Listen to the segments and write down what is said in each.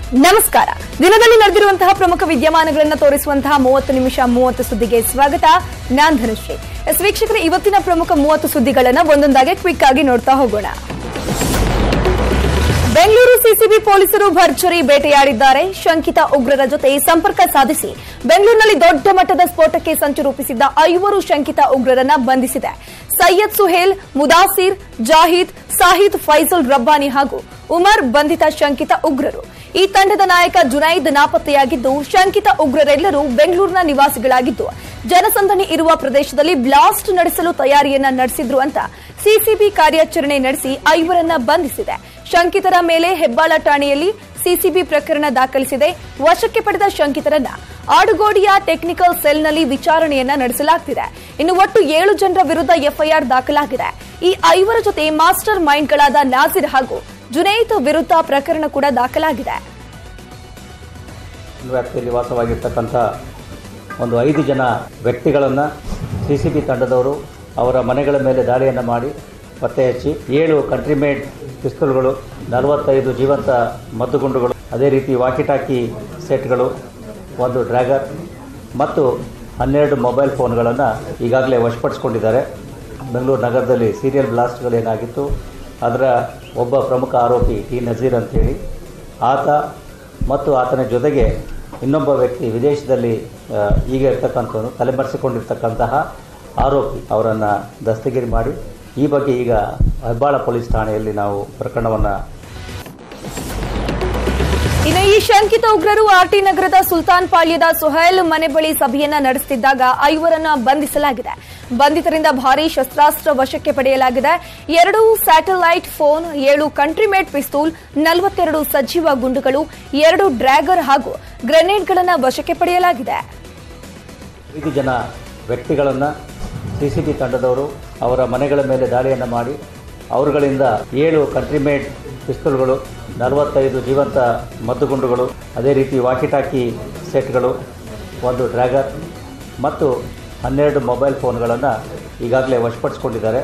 ನಮಸ್ಕಾರ ದಿನದಲ್ಲಿ ನಡೆದಿರುವಂತಹ ಪ್ರಮುಖ ವಿದ್ಯಮಾನಗಳನ್ನು ತೋರಿಸುವಂತಹ ಮೂವತ್ತು ನಿಮಿಷ ಮೂವತ್ತು ಸುದ್ದಿಗೆ ಸ್ವಾಗತ ನಾನ್ ಧನುಶ್ರೀ ಎಸ್ ವೀಕ್ಷಕರೇ ಇವತ್ತಿನ ಪ್ರಮುಖ ಮೂವತ್ತು ಸುದ್ದಿಗಳನ್ನ ಒಂದೊಂದಾಗಿ ಕ್ವಿಕ್ ಆಗಿ ನೋಡ್ತಾ ಹೋಗೋಣ ಬೆಂಗಳೂರು ಸಿಸಿಬಿ ಪೊಲೀಸರು ಭರ್ಜರಿ ಬೇಟೆಯಾಡಿದ್ದಾರೆ ಶಂಕಿತ ಉಗ್ರರ ಜೊತೆ ಸಂಪರ್ಕ ಸಾಧಿಸಿ ಬೆಂಗಳೂರಿನಲ್ಲಿ ದೊಡ್ಡ ಮಟ್ಟದ ಸ್ಫೋಟಕ್ಕೆ ಸಂಚು ರೂಪಿಸಿದ್ದ ಐವರು ಶಂಕಿತ ಉಗ್ರರನ್ನ ಬಂಧಿಸಿದೆ ಸೈಯದ್ ಸುಹೇಲ್ ಮುದಾಸಿರ್ ಜಾಹಿದ್ ಸಾಹಿದ್ ಫೈಜಲ್ ರಬ್ಬಾನಿ ಹಾಗೂ ಉಮರ್ ಬಂಧಿತ ಶಂಕಿತ ಉಗ್ರರು ಈ ತಂಡದ ನಾಯಕ ಜುನೈದ್ ನಾಪತ್ತೆಯಾಗಿದ್ದು ಶಂಕಿತ ಉಗ್ರರೆಲ್ಲರೂ ಬೆಂಗಳೂರಿನ ನಿವಾಸಿಗಳಾಗಿದ್ದು ಜನಸಂದಣಿ ಇರುವ ಪ್ರದೇಶದಲ್ಲಿ ಬ್ಲಾಸ್ಟ್ ನಡೆಸಲು ತಯಾರಿಯನ್ನ ನಡೆಸಿದ್ರು ಅಂತ ಸಿಸಿಬಿ ಕಾರ್ಯಾಚರಣೆ ನಡೆಸಿ ಐವರನ್ನ ಬಂಧಿಸಿದೆ ಶಂಕಿತರ ಮೇಲೆ ಹೆಬ್ಬಾಳ ಠಾಣೆಯಲ್ಲಿ ಸಿಸಿಬಿ ಪ್ರಕರಣ ದಾಖಲಿಸಿದೆ ವಶಕ್ಕೆ ಪಡೆದ ಶಂಕಿತರನ್ನ ಆಡುಗೋಡಿಯ ಟೆಕ್ನಿಕಲ್ ಸೆಲ್ನಲ್ಲಿ ವಿಚಾರಣೆಯನ್ನ ನಡೆಸಲಾಗುತ್ತಿದೆ ಇನ್ನು ಒಟ್ಟು ಏಳು ಜನರ ವಿರುದ್ಧ ಎಫ್ಐಆರ್ ದಾಖಲಾಗಿದೆ ಈ ಐವರ ಜೊತೆ ಮಾಸ್ಟರ್ ಮೈಂಡ್ಗಳಾದ ನಾಸಿರ್ ಹಾಗೂ ಜುನೈದ್ ವಿರುದ್ಧ ಪ್ರಕರಣ ಕೂಡ ದಾಖಲಾಗಿದೆ ವ್ಯಾಪ್ತಿಯಲ್ಲಿ ವಾಸವಾಗಿರ್ತಕ್ಕಂಥ ಒಂದು ಐದು ಜನ ವ್ಯಕ್ತಿಗಳನ್ನು ಸಿ ಸಿ ಬಿ ತಂಡದವರು ಅವರ ಮನೆಗಳ ಮೇಲೆ ದಾಳಿಯನ್ನು ಮಾಡಿ ಪತ್ತೆ ಹಚ್ಚಿ ಏಳು ಕಂಟ್ರಿಮೇಡ್ ಪಿಸ್ತೂಲ್ಗಳು ನಲವತ್ತೈದು ಜೀವಂತ ಮದ್ದುಗುಂಡುಗಳು ಅದೇ ರೀತಿ ವಾಕಿಟಾಕಿ ಸೆಟ್ಗಳು ಒಂದು ಡ್ರ್ಯಾಗರ್ ಮತ್ತು ಹನ್ನೆರಡು ಮೊಬೈಲ್ ಫೋನ್ಗಳನ್ನು ಈಗಾಗಲೇ ವಶಪಡಿಸಿಕೊಂಡಿದ್ದಾರೆ ಬೆಂಗಳೂರು ನಗರದಲ್ಲಿ ಸೀರಿಯಲ್ ಬ್ಲಾಸ್ಟ್ಗಳೇನಾಗಿತ್ತು ಅದರ ಒಬ್ಬ ಪ್ರಮುಖ ಆರೋಪಿ ಟಿ ನಜೀರ್ ಅಂತೇಳಿ ಆತ ಮತ್ತು ಆತನ ಜೊತೆಗೆ ಇನ್ನೊಬ್ಬ ವ್ಯಕ್ತಿ ವಿದೇಶದಲ್ಲಿ ಆ, ಈಗ ಇರ್ತಕ್ಕಂಥವನು ತಲೆಮರೆಸಿಕೊಂಡಿರ್ತಕ್ಕಂತಹ ಆರೋಪಿ ಅವರನ್ನು ದಸ್ತಗಿರಿ ಮಾಡಿ ಈ ಬಗ್ಗೆ ಈಗ ಹೆಬ್ಬಾಳ ಪೊಲೀಸ್ ಠಾಣೆಯಲ್ಲಿ ನಾವು ಪ್ರಕರಣವನ್ನು ಇನ್ನು ಈ ಶಂಕಿತ ಉಗ್ರರು ಆರ್ಟಿ ನಗರದ ಸುಲ್ತಾನ್ ಪಾಳ್ಯದ ಸುಹೈಲ್ ಮನೆ ಬಳಿ ಸಭೆಯನ್ನ ನಡೆಸುತ್ತಿದ್ದಾಗ ಐವರನ್ನ ಬಂಧಿಸಲಾಗಿದೆ ಬಂಧಿತರಿಂದ ಭಾರೀ ಶಸ್ತ್ರಾಸ್ತ್ರ ವಶಕ್ಕೆ ಪಡೆಯಲಾಗಿದೆ ಎರಡು ಸ್ಯಾಟಲೈಟ್ ಫೋನ್ ಏಳು ಕಂಟ್ರಿಮೇಡ್ ಪಿಸ್ತೂಲ್ ನಲವತ್ತೆರಡು ಸಜೀವ ಗುಂಡುಗಳು ಎರಡು ಡ್ರ್ಯಾಗರ್ ಹಾಗೂ ಗ್ರೆನೇಡ್ಗಳನ್ನು ವಶಕ್ಕೆ ಪಡೆಯಲಾಗಿದೆ ಐದು ಜನ ವ್ಯಕ್ತಿಗಳನ್ನು ಸಿ ಸಿ ಬಿ ತಂಡದವರು ಅವರ ಮನೆಗಳ ಮೇಲೆ ದಾಳಿಯನ್ನು ಮಾಡಿ ಅವರುಗಳಿಂದ ಏಳು ಕಂಟ್ರಿಮೇಡ್ ಪಿಸ್ತೂಲ್ಗಳು ನಲವತ್ತೈದು ಜೀವಂತ ಮದ್ದುಗುಂಡುಗಳು ಅದೇ ರೀತಿ ವಾಕಿಟಾಕಿ ಸೆಟ್ಗಳು ಒಂದು ಡ್ರ್ಯಾಗರ್ ಮತ್ತು ಹನ್ನೆರಡು ಮೊಬೈಲ್ ಫೋನ್ಗಳನ್ನು ಈಗಾಗಲೇ ವಶಪಡಿಸಿಕೊಂಡಿದ್ದಾರೆ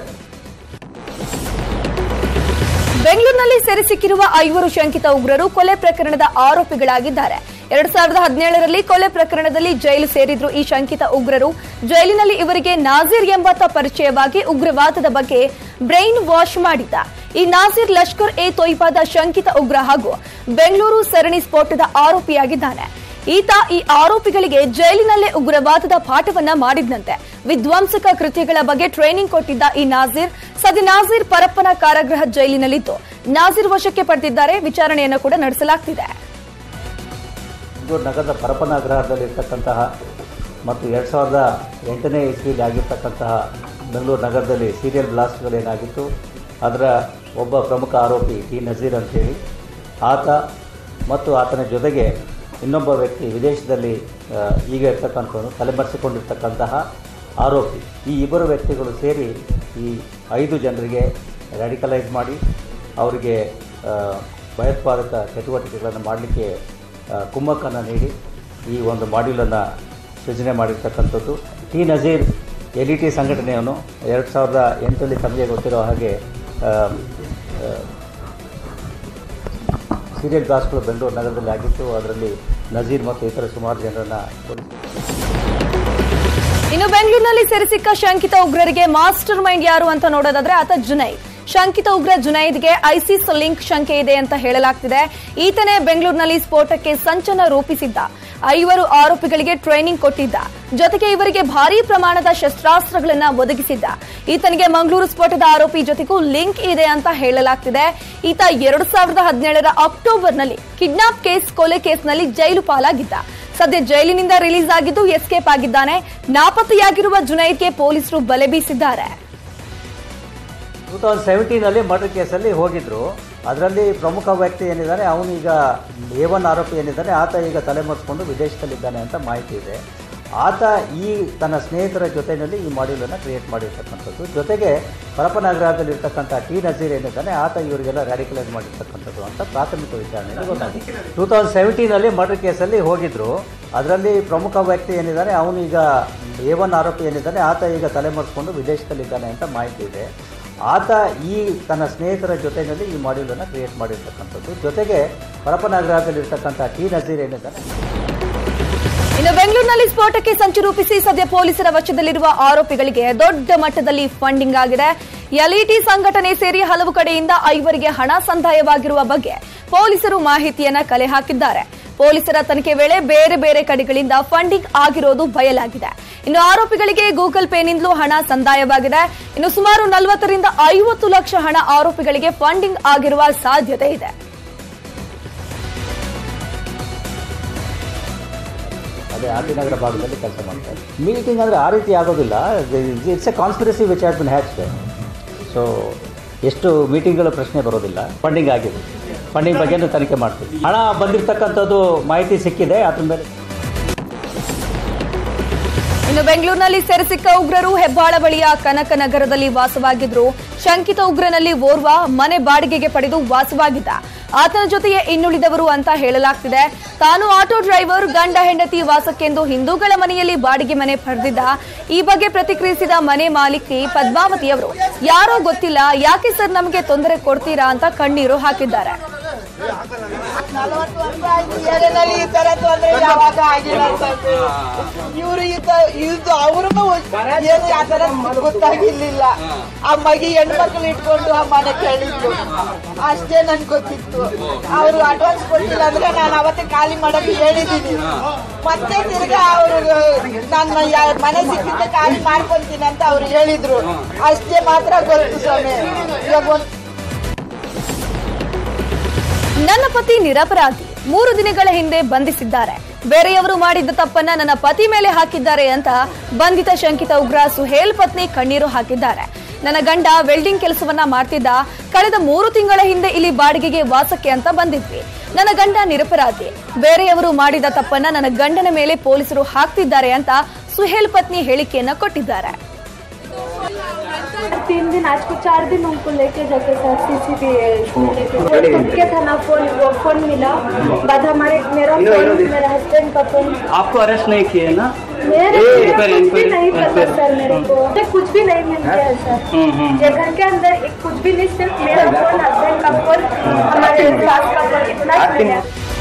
ಬೆಂಗಳೂರಿನಲ್ಲಿ ಸೆರೆ ಸಿಕ್ಕಿರುವ ಐವರು ಶಂಕಿತ ಉಗ್ರರು ಕೊಲೆ ಪ್ರಕರಣದ ಆರೋಪಿಗಳಾಗಿದ್ದಾರೆ ಎರಡ್ ಸಾವಿರದ ಹದಿನೇಳರಲ್ಲಿ ಕೊಲೆ ಪ್ರಕರಣದಲ್ಲಿ ಜೈಲು ಸೇರಿದ್ರು ಈ ಶಂಕಿತ ಉಗ್ರರು ಜೈಲಿನಲ್ಲಿ ಇವರಿಗೆ ನಾಜೀರ್ ಎಂಬಾತ ಪರಿಚಯವಾಗಿ ಉಗ್ರವಾದದ ಬಗ್ಗೆ ಬ್ರೈನ್ ವಾಶ್ ಮಾಡಿದ್ದ ಈ ನಾಜೀರ್ ಲಷ್ಕರ್ ಎ ತೊಯ್ಬಾದ ಶಂಕಿತ ಉಗ್ರ ಹಾಗೂ ಬೆಂಗಳೂರು ಸರಣಿ ಸ್ಫೋಟದ ಆರೋಪಿಯಾಗಿದ್ದಾನೆ ಈತ ಈ ಆರೋಪಿಗಳಿಗೆ ಜೈಲಿನಲ್ಲೇ ಉಗ್ರವಾದದ ಪಾಠವನ್ನ ಮಾಡಿದ್ನಂತೆ ವಿಧ್ವಂಸಕ ಕೃತ್ಯಗಳ ಬಗ್ಗೆ ಟ್ರೈನಿಂಗ್ ಕೊಟ್ಟಿದ್ದ ಈ ನಾಜೀರ್ ಸದ್ಯ ನಾಜೀರ್ ಪರಪ್ಪನ ಕಾರಾಗೃಹ ಜೈಲಿನಲ್ಲಿದ್ದು ನಾಜೀರ್ ವಶಕ್ಕೆ ಪಡೆದಿದ್ದಾರೆ ವಿಚಾರಣೆಯನ್ನು ಕೂಡ ನಡೆಸಲಾಗ್ತಿದೆ ಬೆಂಗಳೂರು ನಗರದ ಪರಪನಾಗ್ರಹದಲ್ಲಿರ್ತಕ್ಕಂತಹ ಮತ್ತು ಎರಡು ಸಾವಿರದ ಎಂಟನೇ ಇಸ್ವಿಯಲ್ಲಿ ಆಗಿರ್ತಕ್ಕಂತಹ ಬೆಂಗಳೂರು ನಗರದಲ್ಲಿ ಸೀರಿಯಲ್ ಬ್ಲಾಸ್ಟ್ಗಳೇನಾಗಿತ್ತು ಅದರ ಒಬ್ಬ ಪ್ರಮುಖ ಆರೋಪಿ ಟಿ ನಜೀರ್ ಅಂತೇಳಿ ಆತ ಮತ್ತು ಆತನ ಜೊತೆಗೆ ಇನ್ನೊಬ್ಬ ವ್ಯಕ್ತಿ ವಿದೇಶದಲ್ಲಿ ಆ, ಈಗ ಇರ್ತಕ್ಕಂಥವನು ತಲೆಮರೆಸಿಕೊಂಡಿರ್ತಕ್ಕಂತಹ ಆರೋಪಿ ಈ ಇಬ್ಬರು ವ್ಯಕ್ತಿಗಳು ಸೇರಿ ಈ ಐದು ಜನರಿಗೆ ರ್ಯಾಡಿಕಲೈಸ್ ಮಾಡಿ ಅವರಿಗೆ ಆ, ಭಯೋತ್ಪಾದಕ ಚಟುವಟಿಕೆಗಳನ್ನು ಮಾಡಲಿಕ್ಕೆ ಆ, ಕುಮ್ಮಕ್ಕನ್ನು ನೀಡಿ ಈ ಒಂದು ಮಾಡ್ಯೂಲನ್ನು ಸೃಜನೆ ಮಾಡಿರ್ತಕ್ಕಂಥದ್ದು T Nazeer L E T ಸಂಘಟನೆಯನ್ನು ಎರಡು ಸಾವಿರದ ಎಂಟರಲ್ಲಿ ತಮಗೆ ಗೊತ್ತಿರೋ ಹಾಗೆ ಆ, ಆ, ಸೀರಿಯಲ್ ಬ್ಲಾಸ್ಟ್ಗಳು ಬೆಂಗಳೂರು ನಗರದಲ್ಲಿ ಆಗಿತ್ತು ಅದರಲ್ಲಿ ನಜೀರ್ ಮತ್ತು ಇತರ ಸುಮಾರು ಜನರನ್ನು ಪೊಲೀಸ್ ಇನ್ನು ಬೆಂಗಳೂರಿನಲ್ಲಿ ಸೆರೆಸಿಕ್ಕ ಶಂಕಿತ ಉಗ್ರರಿಗೆ ಮಾಸ್ಟರ್ ಮೈಂಡ್ ಯಾರು ಅಂತ ನೋಡೋದಾದ್ರೆ ಆತ ಜುನೈದ್ ಶಂಕಿತ ಉಗ್ರ ಜುನೈದ್ಗೆ ಐಸಿಸ್ ಲಿಂಕ್ ಶಂಕೆ ಇದೆ ಅಂತ ಹೇಳಲಾಗ್ತಿದೆ ಈತನೇ ಬೆಂಗಳೂರಿನಲ್ಲಿ ಸ್ಫೋಟಕ್ಕೆ ಸಂಚನ ರೂಪಿಸಿದ್ದ ಐವರು ಆರೋಪಿಗಳಿಗೆ ಟ್ರೈನಿಂಗ್ ಕೊಟ್ಟಿದ್ದ ಜೊತೆಗೆ ಇವರಿಗೆ ಭಾರೀ ಪ್ರಮಾಣದ ಶಸ್ತ್ರಾಸ್ತ್ರಗಳನ್ನ ಒದಗಿಸಿದ್ದ ಈತನಿಗೆ ಮಂಗಳೂರು ಸ್ಫೋಟದ ಆರೋಪಿ ಜೊತೆಗೂ ಲಿಂಕ್ ಇದೆ ಅಂತ ಹೇಳಲಾಗ್ತಿದೆ ಈತ ಎರಡು ಸಾವಿರದ ಹದಿನೇಳರ ಅಕ್ಟೋಬರ್ನಲ್ಲಿ ಕಿಡ್ನಾಪ್ ಕೇಸ್ ಕೊಲೆ ಕೇಸ್ನಲ್ಲಿ ಜೈಲು ಪಾಲಾಗಿದ್ದ ಸದ್ಯ ಜೈಲಿನಿಂದ ರಿಲೀಸ್ ಆಗಿದ್ದು ಎಸ್ಕೇಪ್ ಆಗಿದ್ದಾನೆ ನಾಪತ್ತೆಯಾಗಿರುವ ಜುನೈದ್ಗೆ ಪೊಲೀಸರು ಬಲೆ ಬೀಸಿದ್ದಾರೆ ಟೂ ತೌಸಂಡ್ ಸೆವೆಂಟೀನಲ್ಲಿ ಮರ್ಡರ್ ಕೇಸಲ್ಲಿ ಹೋಗಿದ್ರು ಅದರಲ್ಲಿ ಪ್ರಮುಖ ವ್ಯಕ್ತಿ ಏನಿದ್ದಾನೆ ಅವನು ಈಗ ಎ ಒನ್ ಆರೋಪಿ ಏನಿದ್ದಾನೆ ಆತ ಈಗ ತಲೆಮರೆಸ್ಕೊಂಡು ವಿದೇಶದಲ್ಲಿದ್ದಾನೆ ಅಂತ ಮಾಹಿತಿ ಇದೆ ಆತ ಈ ತನ್ನ ಸ್ನೇಹಿತರ ಜೊತೆಯಲ್ಲಿ ಈ ಮಾಡ್ಯೂಲನ್ನು ಕ್ರಿಯೇಟ್ ಮಾಡಿರ್ತಕ್ಕಂಥದ್ದು ಜೊತೆಗೆ ಪರಪನಗರದಲ್ಲಿರ್ತಕ್ಕಂಥ ಟಿ ನಜೀರ್ ಏನಿದ್ದಾನೆ ಆತ ಇವರಿಗೆಲ್ಲ ರ್ಯಾಡಿಕಲೈಸ್ ಮಾಡಿರ್ತಕ್ಕಂಥದ್ದು ಅಂತ ಪ್ರಾಥಮಿಕ ವಿಚಾರಣೆಯಲ್ಲಿ ಗೊತ್ತಾಗಿದೆ ಟೂ ತೌಸಂಡ್ ಸೆವೆಂಟೀನಲ್ಲಿ ಮರ್ಡರ್ ಕೇಸಲ್ಲಿ ಹೋಗಿದ್ರು ಅದರಲ್ಲಿ ಪ್ರಮುಖ ವ್ಯಕ್ತಿ ಏನಿದ್ದಾನೆ ಅವನು ಈಗ ಎ ಒನ್ ಆರೋಪಿ ಏನಿದ್ದಾನೆ ಆತ ಈಗ ತಲೆಮರೆಸ್ಕೊಂಡು ವಿದೇಶದಲ್ಲಿದ್ದಾನೆ ಅಂತ ಮಾಹಿತಿ ಇದೆ ಆತ ಈ ತನ್ನ ಸ್ನೇಹಿತರ ಜೊತೆಯಲ್ಲಿ ಈ ಮಾಡ್ಯೂಲನ್ನು ಕ್ರಿಯೇಟ್ ಮಾಡಿರ್ತಕ್ಕಂಥದ್ದು ಜೊತೆಗೆ ಪರಪನಗರದಲ್ಲಿರ್ತಕ್ಕಂಥ ಟಿ ನಜೀರ್ ಏನಿದ್ದಾರೆ ಇನ್ನು ಬೆಂಗಳೂರಿನಲ್ಲಿ ಸ್ಫೋಟಕ್ಕೆ ಸಂಚು ರೂಪಿಸಿ ಸದ್ಯ ಪೊಲೀಸರ ವಶದಲ್ಲಿರುವ ಆರೋಪಿಗಳಿಗೆ ದೊಡ್ಡ ಮಟ್ಟದಲ್ಲಿ ಫಂಡಿಂಗ್ ಆಗಿದೆ ಎಲ್ಇಟಿ ಸಂಘಟನೆ ಸೇರಿ ಹಲವು ಕಡೆಯಿಂದ ಐವರಿಗೆ ಹಣ ಸಂದಾಯವಾಗಿರುವ ಬಗ್ಗೆ ಪೊಲೀಸರು ಮಾಹಿತಿಯನ್ನ ಕಲೆ ಹಾಕಿದ್ದಾರೆ ಪೊಲೀಸರ ತನಿಖೆ ವೇಳೆ ಬೇರೆ ಬೇರೆ ಕಡೆಗಳಿಂದ ಫಂಡಿಂಗ್ ಆಗಿರೋದು ಬಯಲಾಗಿದೆ ಇನ್ನು ಆರೋಪಿಗಳಿಗೆ ಗೂಗಲ್ ಪೇನಿಂದಲೂ ಹಣ ಸಂದಾಯವಾಗಿದೆ ಇನ್ನು ಸುಮಾರು ನಲವತ್ತರಿಂದ ಐವತ್ತು ಲಕ್ಷ ಹಣ ಆರೋಪಿಗಳಿಗೆ ಫಂಡಿಂಗ್ ಆಗಿರುವ ಸಾಧ್ಯತೆ ಇದೆ ಅದೇ ಆರ್ ಟಿ ನಗರ ಭಾಗದಲ್ಲಿ ಕೆಲಸ ಮಾಡ್ತಾರೆ ಮೀಟಿಂಗ್ ಅಂದರೆ ಆ ರೀತಿ ಆಗೋದಿಲ್ಲ it's a conspiracy which has been hatched so ಎಷ್ಟು ಮೀಟಿಂಗ್ಗಳ ಪ್ರಶ್ನೆ ಬರೋದಿಲ್ಲ ಫಂಡಿಂಗ್ ಆಗಿದೆ ಫಂಡಿಂಗ್ ಬಗ್ಗೆನೂ ತನಿಖೆ ಮಾಡ್ತೀವಿ ಹಣ ಬಂದಿರತಕ್ಕಂಥದ್ದು ಮಾಹಿತಿ ಸಿಕ್ಕಿದೆ ಅದ್ರ ಮೇಲೆ ಇನ್ನು ಬೆಂಗಳೂರಿನಲ್ಲಿ ಸೆರೆ ಸಿಕ್ಕ ಉಗ್ರರು ಹೆಬ್ಬಾಳ ಬಳಿಯ ಕನಕನಗರದಲ್ಲಿ ವಾಸವಾಗಿದ್ರು ಶಂಕಿತ ಉಗ್ರನಲ್ಲಿ ಓರ್ವ ಮನೆ ಬಾಡಿಗೆಗೆ ಪಡೆದು ವಾಸವಾಗಿದ್ದ ಆತನ ಜೊತೆಗೆ ಇನ್ನುಳಿದವರು ಅಂತ ಹೇಳಲಾಗ್ತಿದೆ ತಾನು ಆಟೋ ಡ್ರೈವರ್ ಗಂಡ ಹೆಂಡತಿ ವಾಸಕ್ಕೆಂದು ಹಿಂದೂಗಳ ಮನೆಯಲ್ಲಿ ಬಾಡಿಗೆ ಮನೆ ಪಡೆದಿದ್ದ ಈ ಬಗ್ಗೆ ಪ್ರತಿಕ್ರಿಯಿಸಿದ ಮನೆ ಮಾಲೀಕಿ ಪದ್ಮಾವತಿ ಅವರು ಯಾರೋ ಗೊತ್ತಿಲ್ಲ ಯಾಕೆ ಸರ್ ನಮಗೆ ತೊಂದರೆ ಕೊಡ್ತೀರಾ ಅಂತ ಕಣ್ಣೀರು ಹಾಕಿದ್ದಾರೆ ನಲವತ್ತು ವರ್ಷ ಆಯ್ತು ಏನೇನಲ್ಲಿ ಈ ತರ ತೊಂದ್ರೆ ಯಾವಾಗ ಆಗಿಲ್ಲ ಇವರು ಇದು ಅವ್ರಿಗೂ ಏನು ಆ ತರ ಗೊತ್ತಾಗಿರ್ಲಿಲ್ಲ ಆ ಮಗಿ ಹೆಣ್ಮಕ್ಳು ಇಟ್ಕೊಂಡು ಆ ಮನೆ ಕೇಳಿದ್ರು ಅಷ್ಟೇ ನನ್ಗೆ ಗೊತ್ತಿತ್ತು ಅವರು ಅಡ್ವಾನ್ಸ್ ಕೊಟ್ಟಿಲ್ಲ ಅಂದ್ರೆ ನಾನು ಅವತ್ತೇ ಖಾಲಿ ಮಾಡಕ್ಕೆ ಹೇಳಿದ್ದೀನಿ ಮತ್ತೆ ತಿರ್ಗಾ ಅವರು ನನ್ನ ಯಾ- ಮನೆ ಸಿಕ್ಕಿದ್ದೆ ಖಾಲಿ ಮಾಡ್ಕೊಂತೀನಿ ಅಂತ ಅವ್ರು ಹೇಳಿದ್ರು ಅಷ್ಟೇ ಮಾತ್ರ ಗೊತ್ತು ಸ್ವಾಮಿ ಇವಾಗ ಒಂದ್ ನನ್ನ ಪತಿ ನಿರಪರಾಧಿ ಮೂರು ದಿನಗಳ ಹಿಂದೆ ಬಂಧಿಸಿದ್ದಾರೆ ಬೇರೆಯವರು ಮಾಡಿದ್ದ ತಪ್ಪನ್ನ ನನ್ನ ಪತಿ ಮೇಲೆ ಹಾಕಿದ್ದಾರೆ ಅಂತ ಬಂಧಿತ ಶಂಕಿತ ಉಗ್ರ ಸುಹೇಲ್ ಪತ್ನಿ ಕಣ್ಣೀರು ಹಾಕಿದ್ದಾರೆ ನನ್ನ ಗಂಡ ವೆಲ್ಡಿಂಗ್ ಕೆಲಸವನ್ನ ಮಾಡ್ತಿದ್ದ ಕಳೆದ ಮೂರು ತಿಂಗಳ ಹಿಂದೆ ಇಲ್ಲಿ ಬಾಡಿಗೆಗೆ ವಾಸಕ್ಕೆ ಅಂತ ಬಂದಿದ್ವಿ ನನ್ನ ಗಂಡ ನಿರಪರಾಧಿ ಬೇರೆಯವರು ಮಾಡಿದ ತಪ್ಪನ್ನ ನನ್ನ ಗಂಡನ ಮೇಲೆ ಪೊಲೀಸರು ಹಾಕ್ತಿದ್ದಾರೆ ಅಂತ ಸುಹೇಲ್ ಪತ್ನಿ ಹೇಳಿಕೆಯನ್ನ ಕೊಟ್ಟಿದ್ದಾರೆ तीन दिन आज को चार दिन उनको लेके जाके सर सीसीटीवी लेके खुद के था ना फोन वो फोन मिला बाद हमारे मेरा फोन मेरा हस्बैंड का फोन आपको अरेस्ट नहीं किए ना मेरे ए, मेरे इंक्वायरी, कुछ भी नहीं इंक्वायरी, पता सर मेरे को मुझे कुछ भी नहीं मिल गया है सर हम्म, हम्म। ये घर के अंदर एक कुछ भी नहीं सिर्फ मेरा फोन हस्बैंड का फोन हमारे क्लास का फोन इतना ही मिला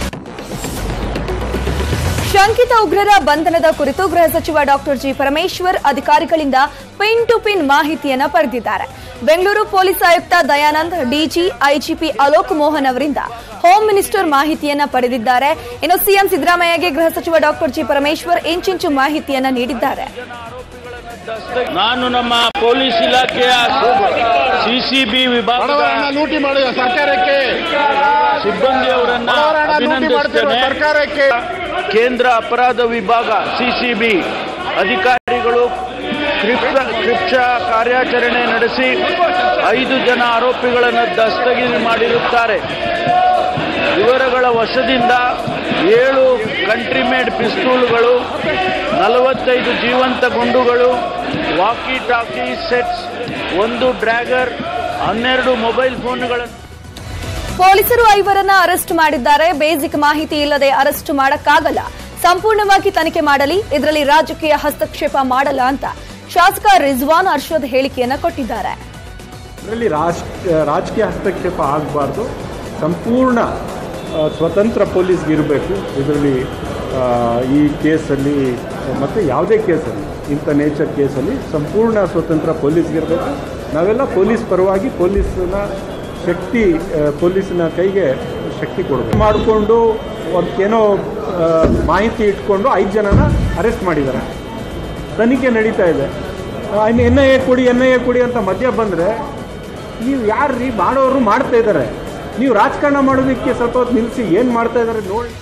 ಶಂಕಿತ ಉಗ್ರರ ಬಂಧನದ ಕುರಿತು ಗೃಹ ಸಚಿವ ಡಾಕ್ಟರ್ ಜಿ ಪರಮೇಶ್ವರ್ ಅಧಿಕಾರಿಗಳಿಂದ ಪಿನ್ ಟು ಪಿನ್ ಮಾಹಿತಿಯನ್ನ ಪಡೆದಿದ್ದಾರೆ ಬೆಂಗಳೂರು ಪೊಲೀಸ್ ಆಯುಕ್ತ ದಯಾನಂದ್ ಡಿಜಿ ಐಜಿಪಿ ಅಲೋಕ್ ಮೋಹನ್ ಅವರಿಂದ ಹೋಮ್ ಮಿನಿಸ್ಟರ್ ಮಾಹಿತಿಯನ್ನ ಪಡೆದಿದ್ದಾರೆ ಇನ್ನು ಸಿಎಂ ಸಿದ್ದರಾಮಯ್ಯಗೆ ಗೃಹ ಸಚಿವ ಡಾಕ್ಟರ್ ಜಿ ಪರಮೇಶ್ವರ್ ಇಂಚಿಂಚು ಮಾಹಿತಿಯನ್ನ ನೀಡಿದ್ದಾರೆ ನಾನು ನಮ್ಮ ಪೊಲೀಸ್ ಇಲಾಖೆಯ ಸಿಸಿಬಿ ವಿಭಾಗದ ಬಡವರನ್ನ ಲೂಟಿ ಮಾಡುವ ಸರ್ಕಾರಕ್ಕೆ ಸಿಬ್ಬಂದಿಯವರನ್ನ ಬಡವರನ್ನ ಲೂಟಿ ಮಾಡ್ತಿರುವ ಅಭಿನಂದಿಸ್ತೇನೆ ಸರ್ಕಾರಕ್ಕೆ ಕೇಂದ್ರ ಅಪರಾಧ ವಿಭಾಗ ಸಿಸಿಬಿ ಅಧಿಕಾರಿಗಳು ಕ್ಷಿಪ್ರ ಕ್ಷಿಪ್ರ ಕಾರ್ಯಾಚರಣೆ ನಡೆಸಿ ಐದು ಜನ ಆರೋಪಿಗಳನ್ನು ದಸ್ತಗಿರಿ ಮಾಡಿರುತ್ತಾರೆ ವಿವರಗಳ ವಶದಿಂದ ಏಳು ಕಂಟ್ರಿ ಮೇಡ್ ಪಿಸ್ತೂಲ್ಗಳು ನಲವತ್ತೈದು ಜೀವಂತ ಗುಂಡುಗಳು ವಾಕಿ ಟಾಕಿ ಸೆಟ್ಸ್ ಒಂದು ಡ್ರ್ಯಾಗರ್ ಹನ್ನೆರಡು ಮೊಬೈಲ್ ಫೋನ್ಗಳನ್ನು ಪೊಲೀಸರು ಐವರನ್ನ ಅರೆಸ್ಟ್ ಮಾಡಿದ್ದಾರೆ ಬೇಸಿಕ್ ಮಾಹಿತಿ ಇಲ್ಲದೆ ಅರೆಸ್ಟ್ ಮಾಡಕ್ಕಾಗಲ್ಲ ಸಂಪೂರ್ಣವಾಗಿ ತನಿಖೆ ಮಾಡಲಿ ಇದರಲ್ಲಿ ರಾಜಕೀಯ ಹಸ್ತಕ್ಷೇಪ ಮಾಡಲ್ಲ ಅಂತ ಶಾಸಕ ರಿಜ್ವಾನ್ ಅರ್ಷದ್ ಹೇಳಿಕೆಯನ್ನ ಕೊಟ್ಟಿದ್ದಾರೆ ಇದರಲ್ಲಿ ರಾಜ್ ರಾಜಕೀಯ ಹಸ್ತಕ್ಷೇಪ ಆಗಬಾರ್ದು ಸಂಪೂರ್ಣ ಆ, ಸ್ವತಂತ್ರ ಪೊಲೀಸ್ಗೆ ಇರಬೇಕು ಇದರಲ್ಲಿ ಆ, ಈ ಕೇಸಲ್ಲಿ ಮತ್ತು ಯಾವುದೇ ಕೇಸಲ್ಲಿ ಇಂಥ ನೇಚರ್ ಕೇಸಲ್ಲಿ ಸಂಪೂರ್ಣ ಸ್ವತಂತ್ರ ಪೊಲೀಸ್ಗೆ ಇರಬೇಕು ನಾವೆಲ್ಲ ಪೊಲೀಸ್ ಪರವಾಗಿ ಪೊಲೀಸನ ಶಕ್ತಿ ಆ, ಪೊಲೀಸಿನ ಕೈಗೆ ಶಕ್ತಿ ಕೊಡಬೇಕು ಮಾಡಿಕೊಂಡು ಅದಕ್ಕೇನೋ ಆ, ಮಾಹಿತಿ ಇಟ್ಕೊಂಡು ಐದು ಜನನ ಅರೆಸ್ಟ್ ಮಾಡಿದ್ದಾರೆ ತನಿಖೆ ನಡೀತಾ ಇದೆ ಎನ್ ಐ ಎ ಕೊಡಿ ಎನ್ ಐ ಎ ಕೊಡಿ ಅಂತ ಮಧ್ಯ ಬಂದರೆ ನೀವು ಯಾರ್ರೀ ಮಾಡೋರು ಮಾಡ್ತಾ ಇದ್ದಾರೆ ನೀವು ರಾಜಕಾರಣ ಮಾಡೋದಕ್ಕೆ ಸ್ವಲ್ಪ ಹೊತ್ತು ನಿಲ್ಲಿಸಿ ಏನು ಮಾಡ್ತಾ ಇದ್ದಾರೆ ನೋಡಿ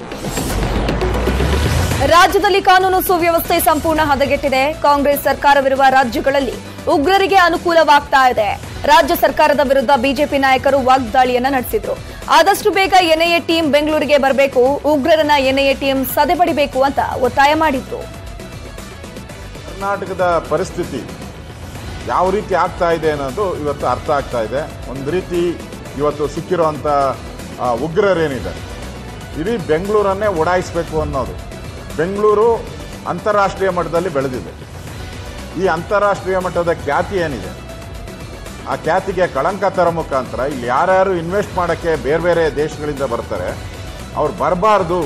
ರಾಜ್ಯದಲ್ಲಿ ಕಾನೂನು ಸುವ್ಯವಸ್ಥೆ ಸಂಪೂರ್ಣ ಹದಗೆಟ್ಟಿದೆ ಕಾಂಗ್ರೆಸ್ ಸರ್ಕಾರವಿರುವ ರಾಜ್ಯಗಳಲ್ಲಿ ಉಗ್ರರಿಗೆ ಅನುಕೂಲವಾಗ್ತಾ ಇದೆ ರಾಜ್ಯ ಸರ್ಕಾರದ ವಿರುದ್ಧ ಬಿಜೆಪಿ ನಾಯಕರು ವಾಗ್ದಾಳಿಯನ್ನ ನಡೆಸಿದ್ರು ಆದಷ್ಟು ಬೇಗ ಎನ್ಐಎ ಟೀಂ ಬೆಂಗಳೂರಿಗೆ ಬರಬೇಕು ಉಗ್ರರನ್ನ ಎನ್ಐಎ ಟೀಂ ಸದೆಬಡಿಬೇಕು ಅಂತ ಒತ್ತಾಯ ಮಾಡಿದ್ರು ಕರ್ನಾಟಕದ ಪರಿಸ್ಥಿತಿ ಯಾವ ರೀತಿ ಆಗ್ತಾ ಇದೆ ಅನ್ನೋದು ಇವತ್ತು ಅರ್ಥ ಆಗ್ತಾ ಇದೆ ಒಂದು ರೀತಿ ಇವತ್ತು ಸಿಕ್ಕಿರುವಂಥ ಆ, ಉಗ್ರರೇನಿದೆ ಇಡೀ ಬೆಂಗಳೂರನ್ನೇ ಓಡಾಯಿಸಬೇಕು ಅನ್ನೋದು ಬೆಂಗಳೂರು ಅಂತಾರಾಷ್ಟ್ರೀಯ ಮಟ್ಟದಲ್ಲಿ ಬೆಳೆದಿದೆ ಈ ಅಂತಾರಾಷ್ಟ್ರೀಯ ಮಟ್ಟದ ಖ್ಯಾತಿ ಏನಿದೆ ಆ ಖ್ಯಾತಿಗೆ ಕಳಂಕ ತರೋ ಮುಖಾಂತರ ಇಲ್ಲಿ ಯಾರ್ಯಾರು ಇನ್ವೆಸ್ಟ್ ಮಾಡೋಕ್ಕೆ ಬೇರೆ ಬೇರೆ ದೇಶಗಳಿಂದ ಬರ್ತಾರೆ ಅವ್ರು ಬರಬಾರ್ದು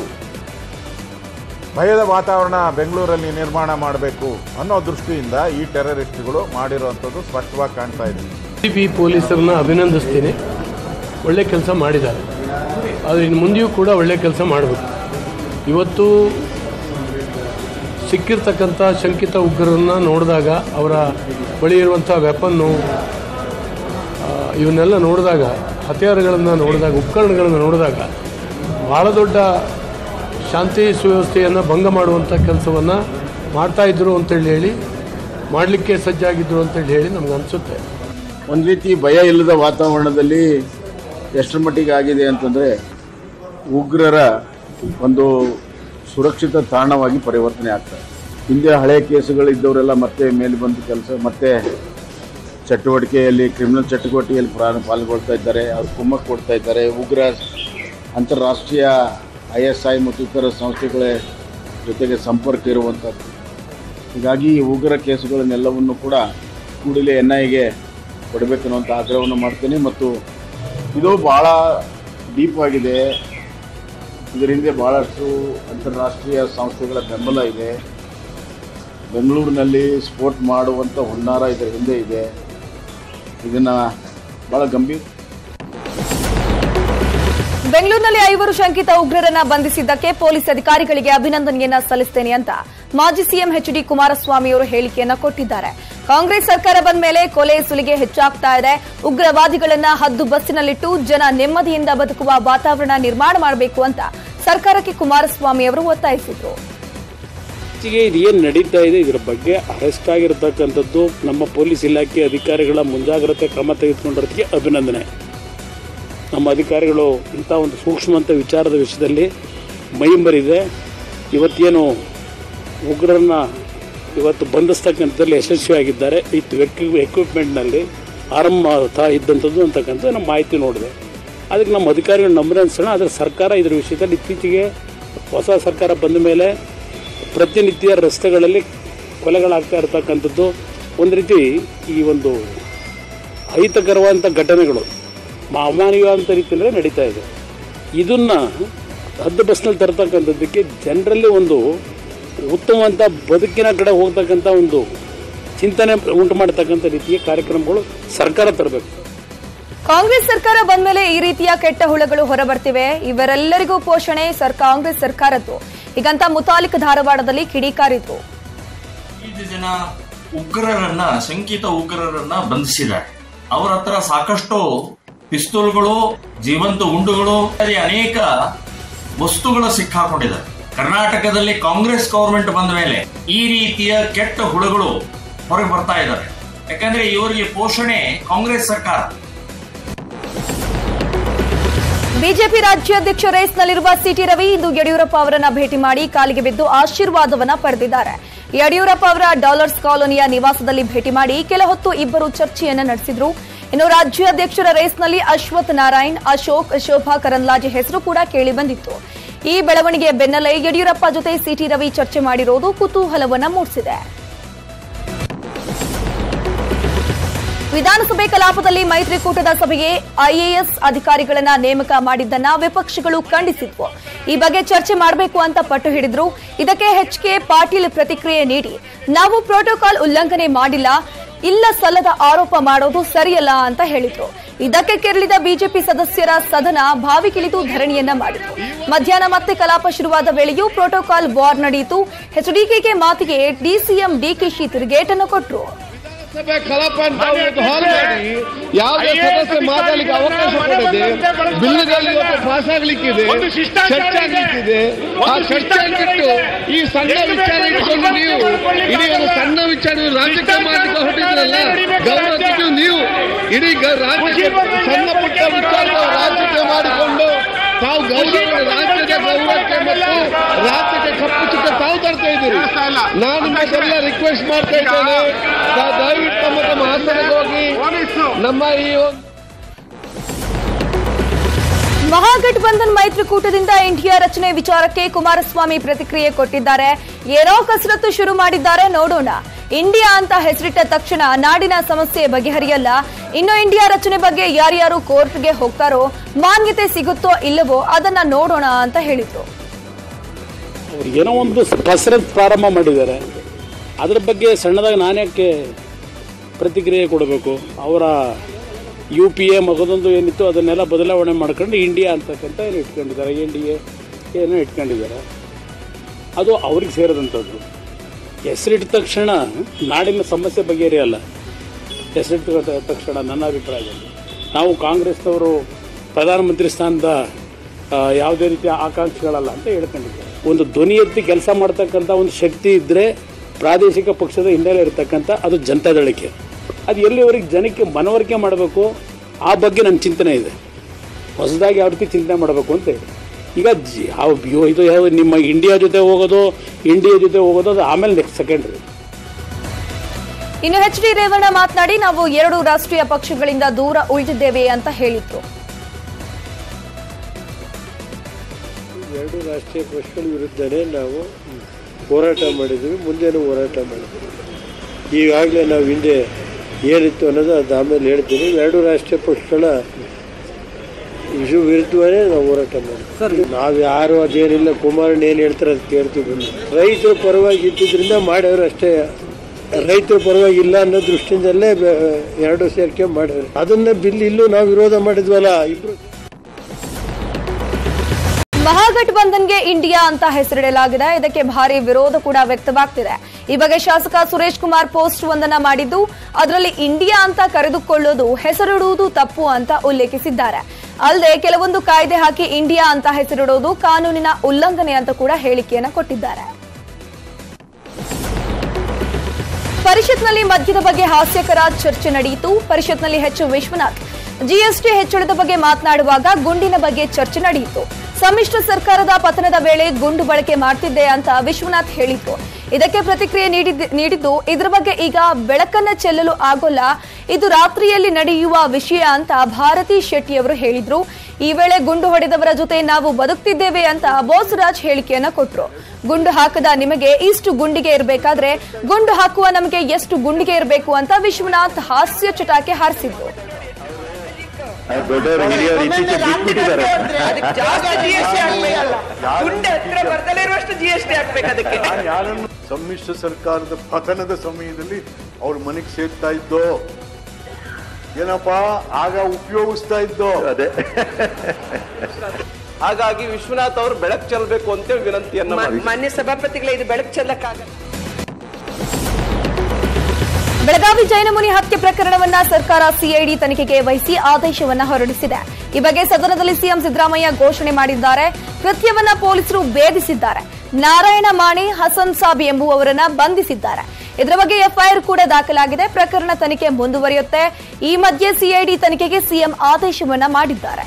ಭಯದ ವಾತಾವರಣ ಬೆಂಗಳೂರಲ್ಲಿ ನಿರ್ಮಾಣ ಮಾಡಬೇಕು ಅನ್ನೋ ದೃಷ್ಟಿಯಿಂದ ಈ ಟೆರರಿಸ್ಟ್ಗಳು ಮಾಡಿರುವಂಥದ್ದು ಸ್ಪಷ್ಟವಾಗಿ ಕಾಣ್ತಾ ಇದೆ ಸಿ ಬಿ ಪೊಲೀಸರನ್ನ ಅಭಿನಂದಿಸ್ತೀನಿ ಒಳ್ಳೆ ಕೆಲಸ ಮಾಡಿದ್ದಾರೆ ಆದರೆ ಇನ್ನು ಮುಂದೆಯೂ ಕೂಡ ಒಳ್ಳೆ ಕೆಲಸ ಮಾಡಬೇಕು ಇವತ್ತು ಸಿಕ್ಕಿರ್ತಕ್ಕಂಥ ಶಂಕಿತ ಉಗ್ರರನ್ನ ನೋಡಿದಾಗ ಅವರ ಬಳಿ ಇರುವಂಥ ವೆಪನ್ನು ಆ, ಇವನ್ನೆಲ್ಲ ನೋಡಿದಾಗ ಹತ್ಯಾರಗಳನ್ನು ನೋಡಿದಾಗ ಉಪಕರಣಗಳನ್ನು ನೋಡಿದಾಗ ಭಾಳ ದೊಡ್ಡ ಶಾಂತಿ ಸುವ್ಯವಸ್ಥೆಯನ್ನು ಭಂಗ ಮಾಡುವಂಥ ಕೆಲಸವನ್ನು ಮಾಡ್ತಾಯಿದ್ರು ಅಂತೇಳಿ ಹೇಳಿ ಮಾಡಲಿಕ್ಕೆ ಸಜ್ಜಾಗಿದ್ದರು ಅಂತೇಳಿ ಹೇಳಿ ನಮ್ಗೆ ಅನಿಸುತ್ತೆ ಒಂದು ರೀತಿ ಭಯ ಇಲ್ಲದ ವಾತಾವರಣದಲ್ಲಿ ಎಷ್ಟರ ಮಟ್ಟಿಗೆ ಆಗಿದೆ ಅಂತಂದರೆ ಉಗ್ರರ ಒಂದು ಸುರಕ್ಷಿತ ತಾಣವಾಗಿ ಪರಿವರ್ತನೆ ಆಗ್ತಾರೆ ಹಿಂದೆ ಹಳೆಯ ಕೇಸುಗಳಿದ್ದವರೆಲ್ಲ ಮತ್ತೆ ಮೇಲೆ ಬಂದು ಕೆಲಸ ಮತ್ತೆ ಚಟುವಟಿಕೆಯಲ್ಲಿ ಕ್ರಿಮಿನಲ್ ಚಟುವಟಿಕೆಯಲ್ಲಿ ಪ್ರಾಣ ಪಾಲ್ಗೊಳ್ತಾ ಇದ್ದಾರೆ ಅವ್ರು ಕುಮ್ಮಕ್ಕು ಕೊಡ್ತಾ ಇದ್ದಾರೆ ಉಗ್ರ ಅಂತಾರಾಷ್ಟ್ರೀಯ ಐ ಎಸ್ ಐ ಮತ್ತು ಇತರ ಸಂಸ್ಥೆಗಳ ಜೊತೆಗೆ ಸಂಪರ್ಕ ಇರುವಂಥದ್ದು ಹೀಗಾಗಿ ಈ ಉಗ್ರ ಕೇಸುಗಳನ್ನೆಲ್ಲವನ್ನು ಕೂಡ ಕೂಡಲೇ ಎನ್ ಐಗೆ ಕೊಡಬೇಕನ್ನುವಂಥ ಆಗ್ರಹವನ್ನು ಮಾಡ್ತೇನೆ ಮತ್ತು ಇದು ಭಾಳ ಡೀಪ್ ಆಗಿದೆ ಇದರ ಹಿಂದೆ ಭಾಳಷ್ಟು ಅಂತಾರಾಷ್ಟ್ರೀಯ ಸಂಸ್ಥೆಗಳ ಬೆಂಬಲ ಇದೆ ಬೆಂಗಳೂರಿನಲ್ಲಿ ಸ್ಪೋರ್ಟ್ ಮಾಡುವಂಥ ಹುನ್ನಾರ ಇದರ ಹಿಂದೆ ಇದೆ ಇದನ್ನು ಭಾಳ ಗಂಭೀರ ಬೆಂಗಳೂರಿನಲ್ಲಿ ಐವರು ಶಂಕಿತ ಉಗ್ರರನ್ನ ಬಂಧಿಸಿದ್ದಕ್ಕೆ ಪೊಲೀಸ್ ಅಧಿಕಾರಿಗಳಿಗೆ ಅಭಿನಂದನೆಯನ್ನ ಸಲ್ಲಿಸುತ್ತೇನೆ ಅಂತ ಮಾಜಿ ಸಿಎಂ ಎಚ್ ಡಿ ಕುಮಾರಸ್ವಾಮಿ ಅವರು ಹೇಳಿಕೆಯನ್ನ ಕೊಟ್ಟಿದ್ದಾರೆ ಕಾಂಗ್ರೆಸ್ ಸರ್ಕಾರ ಬಂದ ಮೇಲೆ ಕೊಲೆ ಸುಲಿಗೆ ಹೆಚ್ಚಾಗ್ತಾ ಇದೆ ಉಗ್ರವಾದಿಗಳನ್ನ ಹದ್ದು ಬಸ್ಸಿನಲ್ಲಿಟ್ಟು ಜನ ನೆಮ್ಮದಿಯಿಂದ ಬದುಕುವ ವಾತಾವರಣ ನಿರ್ಮಾಣ ಮಾಡಬೇಕು ಅಂತ ಸರ್ಕಾರಕ್ಕೆ ಕುಮಾರಸ್ವಾಮಿ ಅವರು ಒತ್ತಾಯಿಸಿದ್ರು ಇತ್ತೀಚೆಗೆ ಇದು ಏನು ನಡೀತಾ ಇದೆ ಇದರ ಬಗ್ಗೆ ಅರೆಸ್ಟ್ ಆಗಿರತಕ್ಕಂಥದ್ದು ನಮ್ಮ ಪೊಲೀಸ್ ಇಲಾಖೆ ಅಧಿಕಾರಿಗಳ ಮುಂಜಾಗ್ರತೆ ಕ್ರಮ ತೆಗೆದುಕೊಂಡಿರೋದಕ್ಕೆ ಅಭಿನಂದನೆ ನಮ್ಮ ಅಧಿಕಾರಿಗಳು ಇಂಥ ಒಂದು ಸೂಕ್ಷ್ಮಂತ ವಿಚಾರದ ವಿಷಯದಲ್ಲಿ ಮೈಂಬರಿದೆ ಇವತ್ತೇನು ಉಗ್ರರನ್ನ ಇವತ್ತು ಬಂಧಿಸ್ತಕ್ಕಂಥದ್ದಲ್ಲಿ ಯಶಸ್ವಿಯಾಗಿದ್ದಾರೆ ಇತ್ತು ಎಕ್ವಿಪ್ಮೆಂಟ್ನಲ್ಲಿ ಆರಂಭ ಆಗ್ತಾ ಇದ್ದಂಥದ್ದು ಅಂತಕ್ಕಂಥ ನಮ್ಮ ಮಾಹಿತಿ ನೋಡಿದೆ ಅದಕ್ಕೆ ನಮ್ಮ ಅಧಿಕಾರಿಗಳು ನಮ್ಮನೆ ಅನ್ಸೋಣ ಆದರೆ ಸರ್ಕಾರ ಇದ್ರ ವಿಷಯದಲ್ಲಿ ಇತ್ತೀಚೆಗೆ ಹೊಸ ಸರ್ಕಾರ ಬಂದ ಮೇಲೆ ಪ್ರತಿನಿತ್ಯ ರಸ್ತೆಗಳಲ್ಲಿ ಕೊಲೆಗಳಾಗ್ತಾ ಇರತಕ್ಕಂಥದ್ದು ಒಂದು ರೀತಿ ಈ ಒಂದು ಅಹಿತಕರವಾದಂಥ ಘಟನೆಗಳು ಮಾ- ಅಮಾನವೀಯವಾದಂಥ ರೀತಿಯಲ್ಲೇ ನಡೀತಾ ಇದೆ ಇದನ್ನು ಹದ್ದು ಬಸ್ನಲ್ಲಿ ತರ್ತಕ್ಕಂಥದ್ದಕ್ಕೆ ಜನರಲ್ಲಿ ಒಂದು ಉತ್ತಮವಂತ ಬದುಕಿನ ಕಡೆ ಹೋಗ್ತಕ್ಕಂಥ ಒಂದು ಚಿಂತನೆ ಉಂಟು ಮಾಡತಕ್ಕಂಥ ರೀತಿಯ ಕಾರ್ಯಕ್ರಮಗಳು ಸರ್ಕಾರ ತರಬೇಕು ಕಾಂಗ್ರೆಸ್ ಸರ್ಕಾರ ಬಂದ್ಮೇಲೆ ಈ ರೀತಿಯ ಕೆಟ್ಟ ಹುಳಗಳು ಹೊರಬರ್ತಿವೆ ಇವರೆಲ್ಲರಿಗೂ ಪೋಷಣೆ ಸರ್ ಕಾಂಗ್ರೆಸ್ ಸರ್ಕಾರದ್ದು ಹೀಗಂತ ಮುತಾಲಿಕ್ ಧಾರವಾಡದಲ್ಲಿ ಕಿಡಿಕಾರಿದ್ರು ಐದು ಜನ ಉಗ್ರರನ್ನ ಶಂಕಿತ ಉಗ್ರರನ್ನ ಬಂಧಿಸಿದ್ದಾರೆ ಅವರ ಹತ್ರ ಸಾಕಷ್ಟು ಪಿಸ್ತೂಲ್ಗಳು ಜೀವಂತ ಗುಂಡುಗಳು ಇತ್ಯಾದಿ ಅನೇಕ ವಸ್ತುಗಳು ಸಿಕ್ಕಾಕೊಂಡಿದ್ದಾರೆ ಕರ್ನಾಟಕದಲ್ಲಿ ಕಾಂಗ್ರೆಸ್ ಗವರ್ಮೆಂಟ್ ಬಂದ ಮೇಲೆ ಈ ರೀತಿಯ ಕೆಟ್ಟ ಹುಳುಗಳು ಹೊರಗೆ ಬರ್ತಾ ಇದ್ದಾರೆ ಯಾಕಂದ್ರೆ ಇವರಿಗೆ ಪೋಷಣೆ ಕಾಂಗ್ರೆಸ್ ಸರ್ಕಾರ ಬಿಜೆಪಿ ರಾಜ್ಯಾಧ್ಯಕ್ಷ ರೇಸ್ನಲ್ಲಿರುವ ಸಿಟಿ ರವಿ ಇಂದು ಯಡಿಯೂರಪ್ಪ ಅವರನ್ನ ಭೇಟಿ ಮಾಡಿ ಕಾಲಿಗೆ ಬಿದ್ದು ಆಶೀರ್ವಾದವನ್ನ ಪಡೆದಿದ್ದಾರೆ ಯಡಿಯೂರಪ್ಪ ಅವರ ಡಾಲರ್ಸ್ ಕಾಲೋನಿಯ ನಿವಾಸದಲ್ಲಿ ಭೇಟಿ ಮಾಡಿ ಕೆಲ ಹೊತ್ತು ಇಬ್ಬರು ಚರ್ಚೆಯನ್ನ ನಡೆಸಿದ್ರು ಇನ್ನು ರಾಜ್ಯಾಧ್ಯಕ್ಷರ ರೇಸ್ನಲ್ಲಿ ಅಶ್ವಥ್ ನಾರಾಯಣ್ ಅಶೋಕ್ ಶೋಭಾ ಕರಂದ್ಲಾಜೆ ಹೆಸರು ಕೂಡ ಕೇಳಿ ಬಂದಿತ್ತು ಈ ಬೆಳವಣಿಗೆಯ ಬೆನ್ನಲ್ಲೇ ಯಡಿಯೂರಪ್ಪ ಜೊತೆ ಸಿಟಿ ರವಿ ಚರ್ಚೆ ಮಾಡಿರೋದು ಕುತೂಹಲವನ್ನ ಮೂಡಿಸಿದೆ ವಿಧಾನಸಭೆ ಕಲಾಪದಲ್ಲಿ ಮೈತ್ರಿಕೂಟದ ಸಭೆಗೆ ಐಎಎಸ್ ಅಧಿಕಾರಿಗಳನ್ನ ನೇಮಕ ಮಾಡಿದ್ದನ್ನ ವಿಪಕ್ಷಗಳು ಖಂಡಿಸಿದ್ವು ಈ ಬಗ್ಗೆ ಚರ್ಚೆ ಮಾಡಬೇಕು ಅಂತ ಪಟ್ಟು ಹಿಡಿದ್ರು ಇದಕ್ಕೆ ಎಚ್ ಕೆ ಪಾಟೀಲ್ ಪ್ರತಿಕ್ರಿಯೆ ನೀಡಿ ನಾವು ಪ್ರೋಟೋಕಾಲ್ ಉಲ್ಲಂಘನೆ ಮಾಡಿಲ್ಲ ಇಲ್ಲ ಸಲ್ಲದ ಆರೋಪ ಮಾಡೋದು ಸರಿಯಲ್ಲ ಅಂತ ಹೇಳಿದ್ರು ಇದಕ್ಕೆ ಕೆರಳಿದ ಬಿಜೆಪಿ ಸದಸ್ಯರ ಸದನ ಬಾವಿಗಿಳಿದು ಧರಣಿಯನ್ನ ಮಾಡಿದ್ರು ಮಧ್ಯಾಹ್ನ ಮತ್ತೆ ಕಲಾಪ ಶುರುವಾದ ವೇಳೆಯೂ ಪ್ರೋಟೋಕಾಲ್ ವಾರ್ ನಡೆಯಿತು ಎಚ್ಡಿಕೆಗೆ ಮಾತಿಗೆ ಡಿಸಿಎಂ ಡಿಕೆಶಿ ತಿರುಗೇಟನ್ನು ಕೊಟ್ಟರು ಸಭೆ ಕಲಾಪ ಅಂತ ಇವತ್ತು ಹಾಲ್ ಮಾಡಿ ಯಾವುದೇ ಸದಸ್ಯ ಮಾತಾಡಲಿಕ್ಕೆ ಅವಕಾಶ ಕೊಡದೆ ಬಿಲ್ಗಳಲ್ಲಿ ಇವತ್ತು ಪಾಸ್ ಆಗ್ಲಿಕ್ಕಿದೆ ಚರ್ಚೆ ಆಗ್ಲಿಕ್ಕಿದೆ ಆ ಚರ್ಚೆ ಬಿಟ್ಟು ಈ ಸಣ್ಣ ವಿಚಾರ ಇಟ್ಕೊಂಡು ನೀವು ಇಡೀ ಒಂದು ಸಣ್ಣ ವಿಚಾರ ನೀವು ರಾಜಕೀಯ ಮಾಡಲಿಕ್ಕೆ ಹೊರಟಿದ್ರಲ್ಲ ಗೌರವ ನೀವು ಇಡೀ ಗ- ರಾಜ್ಯಕ್ಕೆ ಸಣ್ಣ ಪುಟ್ಟ ವಿಚಾರ ರಾಜಕೀಯ ಮಾಡಿಕೊಂಡು ತಾವು ಗೌರವ ರಾಜ್ಯದ ಗೌರವಕ್ಕೆ ಮತ್ತು ರಾಜ್ಯಕ್ಕೆ ಕಪ್ಪು ಚಿಕ್ಕ ತಾವು ತರ್ತಾ ಇದ್ದೀರಿ ನಾನು ನಿಮ್ಮನ್ನೆಲ್ಲ ರಿಕ್ವೆಸ್ಟ್ ಮಾಡ್ತಾ ಇದ್ದೇನೆ ತಾವು ದಯವಿಟ್ಟು ತಮ್ಮ ತಮ್ಮ ಆಸನಕ್ಕೆ ಹೋಗಿ ನಮ್ಮ ಈ ಒಂದು ಮಹಾಗಠಬಂಧನ್ ಮೈತ್ರಿಕೂಟದಿಂದ ಇಂಡಿಯಾ ರಚನೆ ವಿಚಾರಕ್ಕೆ ಕುಮಾರಸ್ವಾಮಿ ಪ್ರತಿಕ್ರಿಯೆ ಕೊಟ್ಟಿದ್ದಾರೆ ಏನೋ ಕಸರತ್ತು ಶುರು ಮಾಡಿದ್ದಾರೆ ನೋಡೋಣ ಇಂಡಿಯಾ ಅಂತ ಹೆಸರಿಟ್ಟ ತಕ್ಷಣ ನಾಡಿನ ಸಮಸ್ಯೆ ಬಗೆಹರಿಯಲ್ಲ ಇನ್ನು ಇಂಡಿಯಾ ರಚನೆ ಬಗ್ಗೆ ಯಾರ್ಯಾರು ಕೋರ್ಟ್ಗೆ ಹೋಗ್ತಾರೋ ಮಾನ್ಯತೆ ಸಿಗುತ್ತೋ ಇಲ್ಲವೋ ಅದನ್ನ ನೋಡೋಣ ಅಂತ ಹೇಳಿದ್ರು ಅವ್ರು ಏನೋ ಒಂದು ಕಸರತ್ ಪ್ರಾರಂಭ ಮಾಡಿದ್ದಾರೆ ಅದ್ರ ಬಗ್ಗೆ ಸಣ್ಣದಾಗಿ ನಾನ್ಯಾಕೆ ಪ್ರತಿಕ್ರಿಯೆ ಕೊಡಬೇಕು ಅವರ ಯು ಪಿ ಎ ಮಗದೊಂದು ಏನಿತ್ತು ಅದನ್ನೆಲ್ಲ ಬದಲಾವಣೆ ಮಾಡ್ಕೊಂಡು ಇಂಡಿಯಾ ಅಂತಕ್ಕಂಥ ಏನು ಇಟ್ಕೊಂಡಿದ್ದಾರೆ ಎನ್ ಡಿ ಎ ಏನೋ ಇಟ್ಕೊಂಡಿದ್ದಾರೆ ಅದು ಅವ್ರಿಗೆ ಸೇರಿದಂಥದ್ದು ಹೆಸರಿಟ್ಟ ತಕ್ಷಣ ನಾಡಿನ ಸಮಸ್ಯೆ ಬಗೆಹರಿಯಲ್ಲ ಹೆಸರಿಟ್ಟ ತಕ್ಷಣ ನನ್ನ ಅಭಿಪ್ರಾಯದಲ್ಲಿ ನಾವು ಕಾಂಗ್ರೆಸ್ನವರು ಪ್ರಧಾನಮಂತ್ರಿ ಸ್ಥಾನದ ಆ, ಯಾವುದೇ ರೀತಿಯ ಆಕಾಂಕ್ಷಿಗಳಲ್ಲ ಅಂತ ಹೇಳ್ಕೊಂಡಿದ್ದಾರೆ ಒಂದು ಧ್ವನಿ ಎತ್ತಿ ಕೆಲಸ ಮಾಡ್ತಕ್ಕಂಥ ಒಂದು ಶಕ್ತಿ ಇದ್ದರೆ ಪ್ರಾದೇಶಿಕ ಪಕ್ಷದ ಹಿನ್ನೆಲೆ ಇರತಕ್ಕಂಥ ಅದು ಜನತಾದಳಕ್ಕೆ ಅದು ಎಲ್ಲಿವರೆಗೆ ಜನಕ್ಕೆ ಮನವರಿಕೆ ಮಾಡಬೇಕು ಆ ಬಗ್ಗೆ ನನ್ನ ಚಿಂತನೆ ಇದೆ ಹೊಸದಾಗಿ ಯಾವ ರೀತಿ ಚಿಂತನೆ ಮಾಡಬೇಕು ಅಂತ ಹೇಳಿ ಈಗ ಜಿ- ಯಾವ ಯೋ- ಇದು ಯಾವ ನಿಮ್ಮ ಇಂಡಿಯಾ ಜೊತೆ ಹೋಗೋದು ಇಂಡಿಯಾ ಜೊತೆ ಹೋಗೋದು ಅದು ಆಮೇಲೆ ನೆಕ್ಸ್ಟ್ ಸೆಕೆಂಡ್ರಿ ಇನ್ನು ಎಚ್ ಡಿ ರೇವಣ್ಣ ಮಾತನಾಡಿ ನಾವು ಎರಡು ರಾಷ್ಟ್ರೀಯ ಪಕ್ಷಗಳಿಂದ ದೂರ ಉಳಿದಿದ್ದೇವೆ ಅಂತ ಹೇಳಿದ್ರು ಎರಡು ರಾಷ್ಟ್ರೀಯ ಪಕ್ಷಗಳ ವಿರುದ್ಧನೇ ನಾವು ಹೋರಾಟ ಮಾಡಿದ್ವಿ ಮುಂದೇನು ಹೋರಾಟ ಮಾಡಿದ್ವಿ ಈಗಾಗಲೇ ನಾವು ಹಿಂದೆ ಏನಿತ್ತು ಅನ್ನೋದು ಅದು ಆಮೇಲೆ ಹೇಳ್ತೀನಿ ಎರಡು ರಾಷ್ಟ್ರೀಯ ಪಕ್ಷಗಳ ಇಶು ವಿರುದ್ಧವೇ ನಾವು ಹೋರಾಟ ಮಾಡಿದ್ವಿ ನಾವು ಯಾರು ಅದೇನಿಲ್ಲ ಕುಮಾರಣ್ಣ ಏನು ಹೇಳ್ತಾರೆ ಅದು ಕೇಳ್ತೀವಿ ಬನ್ನಿ ರೈತರ ಪರವಾಗಿ ಇದ್ದಿದ್ದರಿಂದ ಮಾಡ್ಯವ್ರು ಅಷ್ಟೇ ರೈತರ ಪರವಾಗಿ ಇಲ್ಲ ಅನ್ನೋ ದೃಷ್ಟಿಯಿಂದಲೇ ಬೆ- ಎರಡು ಸೇರಿಕೆ ಮಾಡ್ಯಾವ್ರು ಅದನ್ನ ಬಿಲ್ ಇಲ್ಲೂ ನಾವು ವಿರೋಧ ಮಾಡಿದ್ವಲ್ಲ ಇಬ್ರು ಮಹಾಗಠಬಂಧನ್ಗೆ ಇಂಡಿಯಾ ಅಂತ ಹೆಸರಿಡಲಾಗಿದೆ ಇದಕ್ಕೆ ಭಾರಿ ವಿರೋಧ ಕೂಡ ವ್ಯಕ್ತವಾಗ್ತಿದೆ ಈ ಬಗ್ಗೆ ಶಾಸಕ ಸುರೇಶ್ ಕುಮಾರ್ ಪೋಸ್ಟ್ ಒಂದನ್ನ ಮಾಡಿದ್ದು ಅದರಲ್ಲಿ ಇಂಡಿಯಾ ಅಂತ ಕರೆದುಕೊಳ್ಳೋದು ಹೆಸರಿಡುವುದು ತಪ್ಪು ಅಂತ ಉಲ್ಲೇಖಿಸಿದ್ದಾರೆ ಅಲ್ಲದೆ ಕೆಲವೊಂದು ಕಾಯ್ದೆ ಹಾಕಿ ಇಂಡಿಯಾ ಅಂತ ಹೆಸರಿಡೋದು ಕಾನೂನಿನ ಉಲ್ಲಂಘನೆ ಅಂತ ಕೂಡ ಹೇಳಿಕೆಯನ್ನ ಕೊಟ್ಟಿದ್ದಾರೆ ಪರಿಷತ್ನಲ್ಲಿ ಮದ್ಯದ ಬಗ್ಗೆ ಹಾಸ್ಯಕರ ಚರ್ಚೆ ನಡೆಯಿತು ಪರಿಷತ್ನಲ್ಲಿ ಹೆಚ್ಚು ವಿಶ್ವನಾಥ್ ಜಿಎಸ್ಟಿ ಹೆಚ್ಚಳದ ಬಗ್ಗೆ ಮಾತನಾಡುವಾಗ ಗುಂಡಿನ ಬಗ್ಗೆ ಚರ್ಚೆ ನಡೆಯಿತು ಸಮ್ಮಿಶ್ರ ಸರ್ಕಾರದ ಪತನದ ವೇಳೆ ಗುಂಡು ಬಳಕೆ ಮಾಡ್ತಿದ್ದೆ ಅಂತ ವಿಶ್ವನಾಥ್ ಹೇಳಿದ್ರು ಇದಕ್ಕೆ ಪ್ರತಿಕ್ರಿಯೆ ನೀಡಿದ್ದ- ನೀಡಿದ್ದು ಇದರ ಬಗ್ಗೆ ಈಗ ಬೆಳಕನ್ನ ಚೆಲ್ಲಲು ಆಗೋಲ್ಲ ಇದು ರಾತ್ರಿಯಲ್ಲಿ ನಡೆಯುವ ವಿಷಯ ಅಂತ ಭಾರತಿ ಶೆಟ್ಟಿ ಅವರು ಹೇಳಿದ್ರು ಈ ವೇಳೆ ಗುಂಡು ಹೊಡೆದವರ ಜೊತೆ ನಾವು ಬದುಕ್ತಿದ್ದೇವೆ ಅಂತ ಬೋಸರಾಜ್ ಹೇಳಿಕೆಯನ್ನ ಕೊಟ್ರು ಗುಂಡು ಹಾಕದ ನಿಮಗೆ ಇಷ್ಟು ಗುಂಡಿಗೆ ಇರಬೇಕಾದ್ರೆ ಗುಂಡು ಹಾಕುವ ನಮಗೆ ಎಷ್ಟು ಗುಂಡಿಗೆ ಇರಬೇಕು ಅಂತ ವಿಶ್ವನಾಥ್ ಹಾಸ್ಯ ಚಟಾಕೆ ಹಾರಿಸಿದ್ರು ದೊಡ್ಡವರು ಹಿರಿಯವರು ಇತ್ತೀಚೆಗೆ ಬಿಟ್ಬಿಟ್ಟಿದ್ದಾರೆ ಜಾಸ್ತಿ ಜಿ ಎಸ್ ಟಿ ಹಾಕ್ಬೇಕಲ್ಲ ಗುಂಡೆ ಹತ್ರ ಬರ್ದಲೇ ಇರುವಷ್ಟು ಜಿ ಎಸ್ ಟಿ ಹಾಕ್ಬೇಕು ಅದಕ್ಕೆ ಯಾರನ್ನು ಸಮ್ಮಿಶ್ರ ಸರ್ಕಾರದ ಪತನದ ಸಮಯದಲ್ಲಿ ಅವ್ರ ಮನೆಗೆ ಸೇರ್ತಾ ಇದ್ದೋ ಏನಪ್ಪ ಆಗ ಉಪಯೋಗಿಸ್ತಾ ಇದ್ದೋ ಅದೇ ಹಾಗಾಗಿ ವಿಶ್ವನಾಥ್ ಅವರು ಬೆಳಕು ಚೆಲ್ಲಬೇಕು ಅಂತೇಳಿ ವಿನಂತಿಯನ್ನ ಮಾಡಿ ಮಾನ್ಯ ಸಭಾಪತಿಗಳೇ ಇದು ಬೆಳಕು ಚೆಲ್ಲಕ್ಕಾಗಲ್ಲ ಬೆಳಗಾವಿ ಜೈನಮುನಿ ಹತ್ಯೆ ಪ್ರಕರಣವನ್ನ ಸರ್ಕಾರ ಸಿಐಡಿ ತನಿಖೆಗೆ ವಹಿಸಿ ಆದೇಶವನ್ನ ಹೊರಡಿಸಿದೆ ಈ ಬಗ್ಗೆ ಸದನದಲ್ಲಿ ಸಿಎಂ ಸಿದ್ದರಾಮಯ್ಯ ಘೋಷಣೆ ಮಾಡಿದ್ದಾರೆ ಕೃತ್ಯವನ್ನ ಪೊಲೀಸರು ಭೇದಿಸಿದ್ದಾರೆ ನಾರಾಯಣ ಮಾಣಿ ಹಸನ್ ಸಾಬ್ ಎಂಬುವವರನ್ನ ಬಂಧಿಸಿದ್ದಾರೆ ಇದರ ಬಗ್ಗೆ ಎಫ್ಐಆರ್ ಕೂಡ ದಾಖಲಾಗಿದೆ ಪ್ರಕರಣ ತನಿಖೆ ಮುಂದುವರಿಯುತ್ತೆ ಈ ಮಧ್ಯೆ ಸಿಐಡಿ ತನಿಖೆಗೆ ಸಿಎಂ ಆದೇಶವನ್ನ ಮಾಡಿದ್ದಾರೆ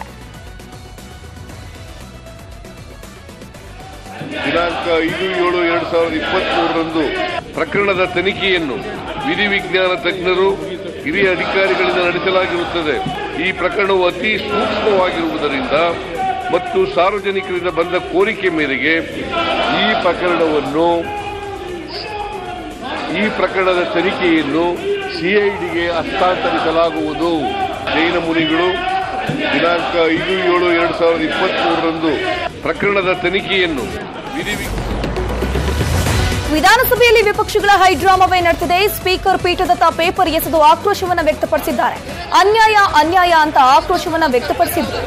ದಿನಾಂಕ ಐದು ಏಳು ಎರಡು ಸಾವಿರದ ಇಪ್ಪತ್ಮೂರರಂದು ಪ್ರಕರಣದ ತನಿಖೆಯನ್ನು ವಿಧಿವಿಜ್ಞಾನ ತಜ್ಞರು ಹಿರಿಯ ಅಧಿಕಾರಿಗಳಿಂದ ನಡೆಸಲಾಗಿರುತ್ತದೆ ಈ ಪ್ರಕರಣವು ಅತಿ ಸೂಕ್ಷ್ಮವಾಗಿರುವುದರಿಂದ ಮತ್ತು ಸಾರ್ವಜನಿಕರಿಂದ ಬಂದ ಕೋರಿಕೆ ಮೇರೆಗೆ ಈ ಪ್ರಕರಣವನ್ನು ಈ ಪ್ರಕರಣದ ತನಿಖೆಯನ್ನು ಸಿಐಡಿಗೆ ಹಸ್ತಾಂತರಿಸಲಾಗುವುದು ಜೈನ ಮುನಿಗಳು ದಿನಾಂಕ ಐದು ಏಳು ಎರಡು ಸಾವಿರದ ಇಪ್ಪತ್ಮೂರರಂದು ಪ್ರಕರಣದ ತನಿಖೆಯನ್ನು ವಿಧಿ ವಿಧಾನಸಭೆಯಲ್ಲಿ ವಿಪಕ್ಷಗಳ ಹೈಡ್ರಾಮಾವೇ ನಡೆದಿದೆ ಸ್ಪೀಕರ್ ಪೀಠದತ್ತ ಪೇಪರ್ ಎಸೆದು ಆಕ್ರೋಶವನ್ನ ವ್ಯಕ್ತಪಡಿಸಿದ್ದಾರೆ ಅನ್ಯಾಯ ಅನ್ಯಾಯ ಅಂತ ಆಕ್ರೋಶವನ್ನ ವ್ಯಕ್ತಪಡಿಸಿದ್ರು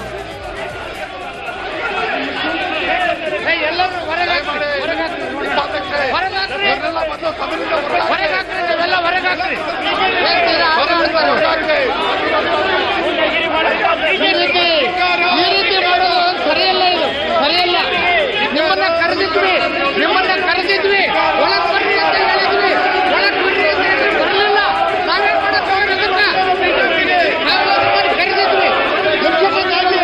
ಈ ರೀತಿ ಈ ರೀತಿ ಮಾಡೋದು ಸರಿಯಲ್ಲ ಇದು ಸರಿಯಲ್ಲ ನಿಮ್ಮನ್ನ ಕರೆದಿದ್ವಿ ನಿಮ್ಮನ್ನ ಕರೆದಿದ್ವಿ ಒಳಗ್ ಬರ್ರಿ ಅಂತ ಹೇಳಿದ್ವಿ ಒಳಗ್ ಬರ್ರಿ ಅಂತ ಹೇಳಿದ್ವಿ ಬರಲಿಲ್ಲ ನಾವೇನ್ ಮಾಡಕ್ ಹೋಗೋದು ಅದನ್ನ? ನಾವು ನಿಮ್ಮನ್ನ ಕರೆದಿದ್ವಿ ನಿಮಿಷಕ್ಕಾಗಿ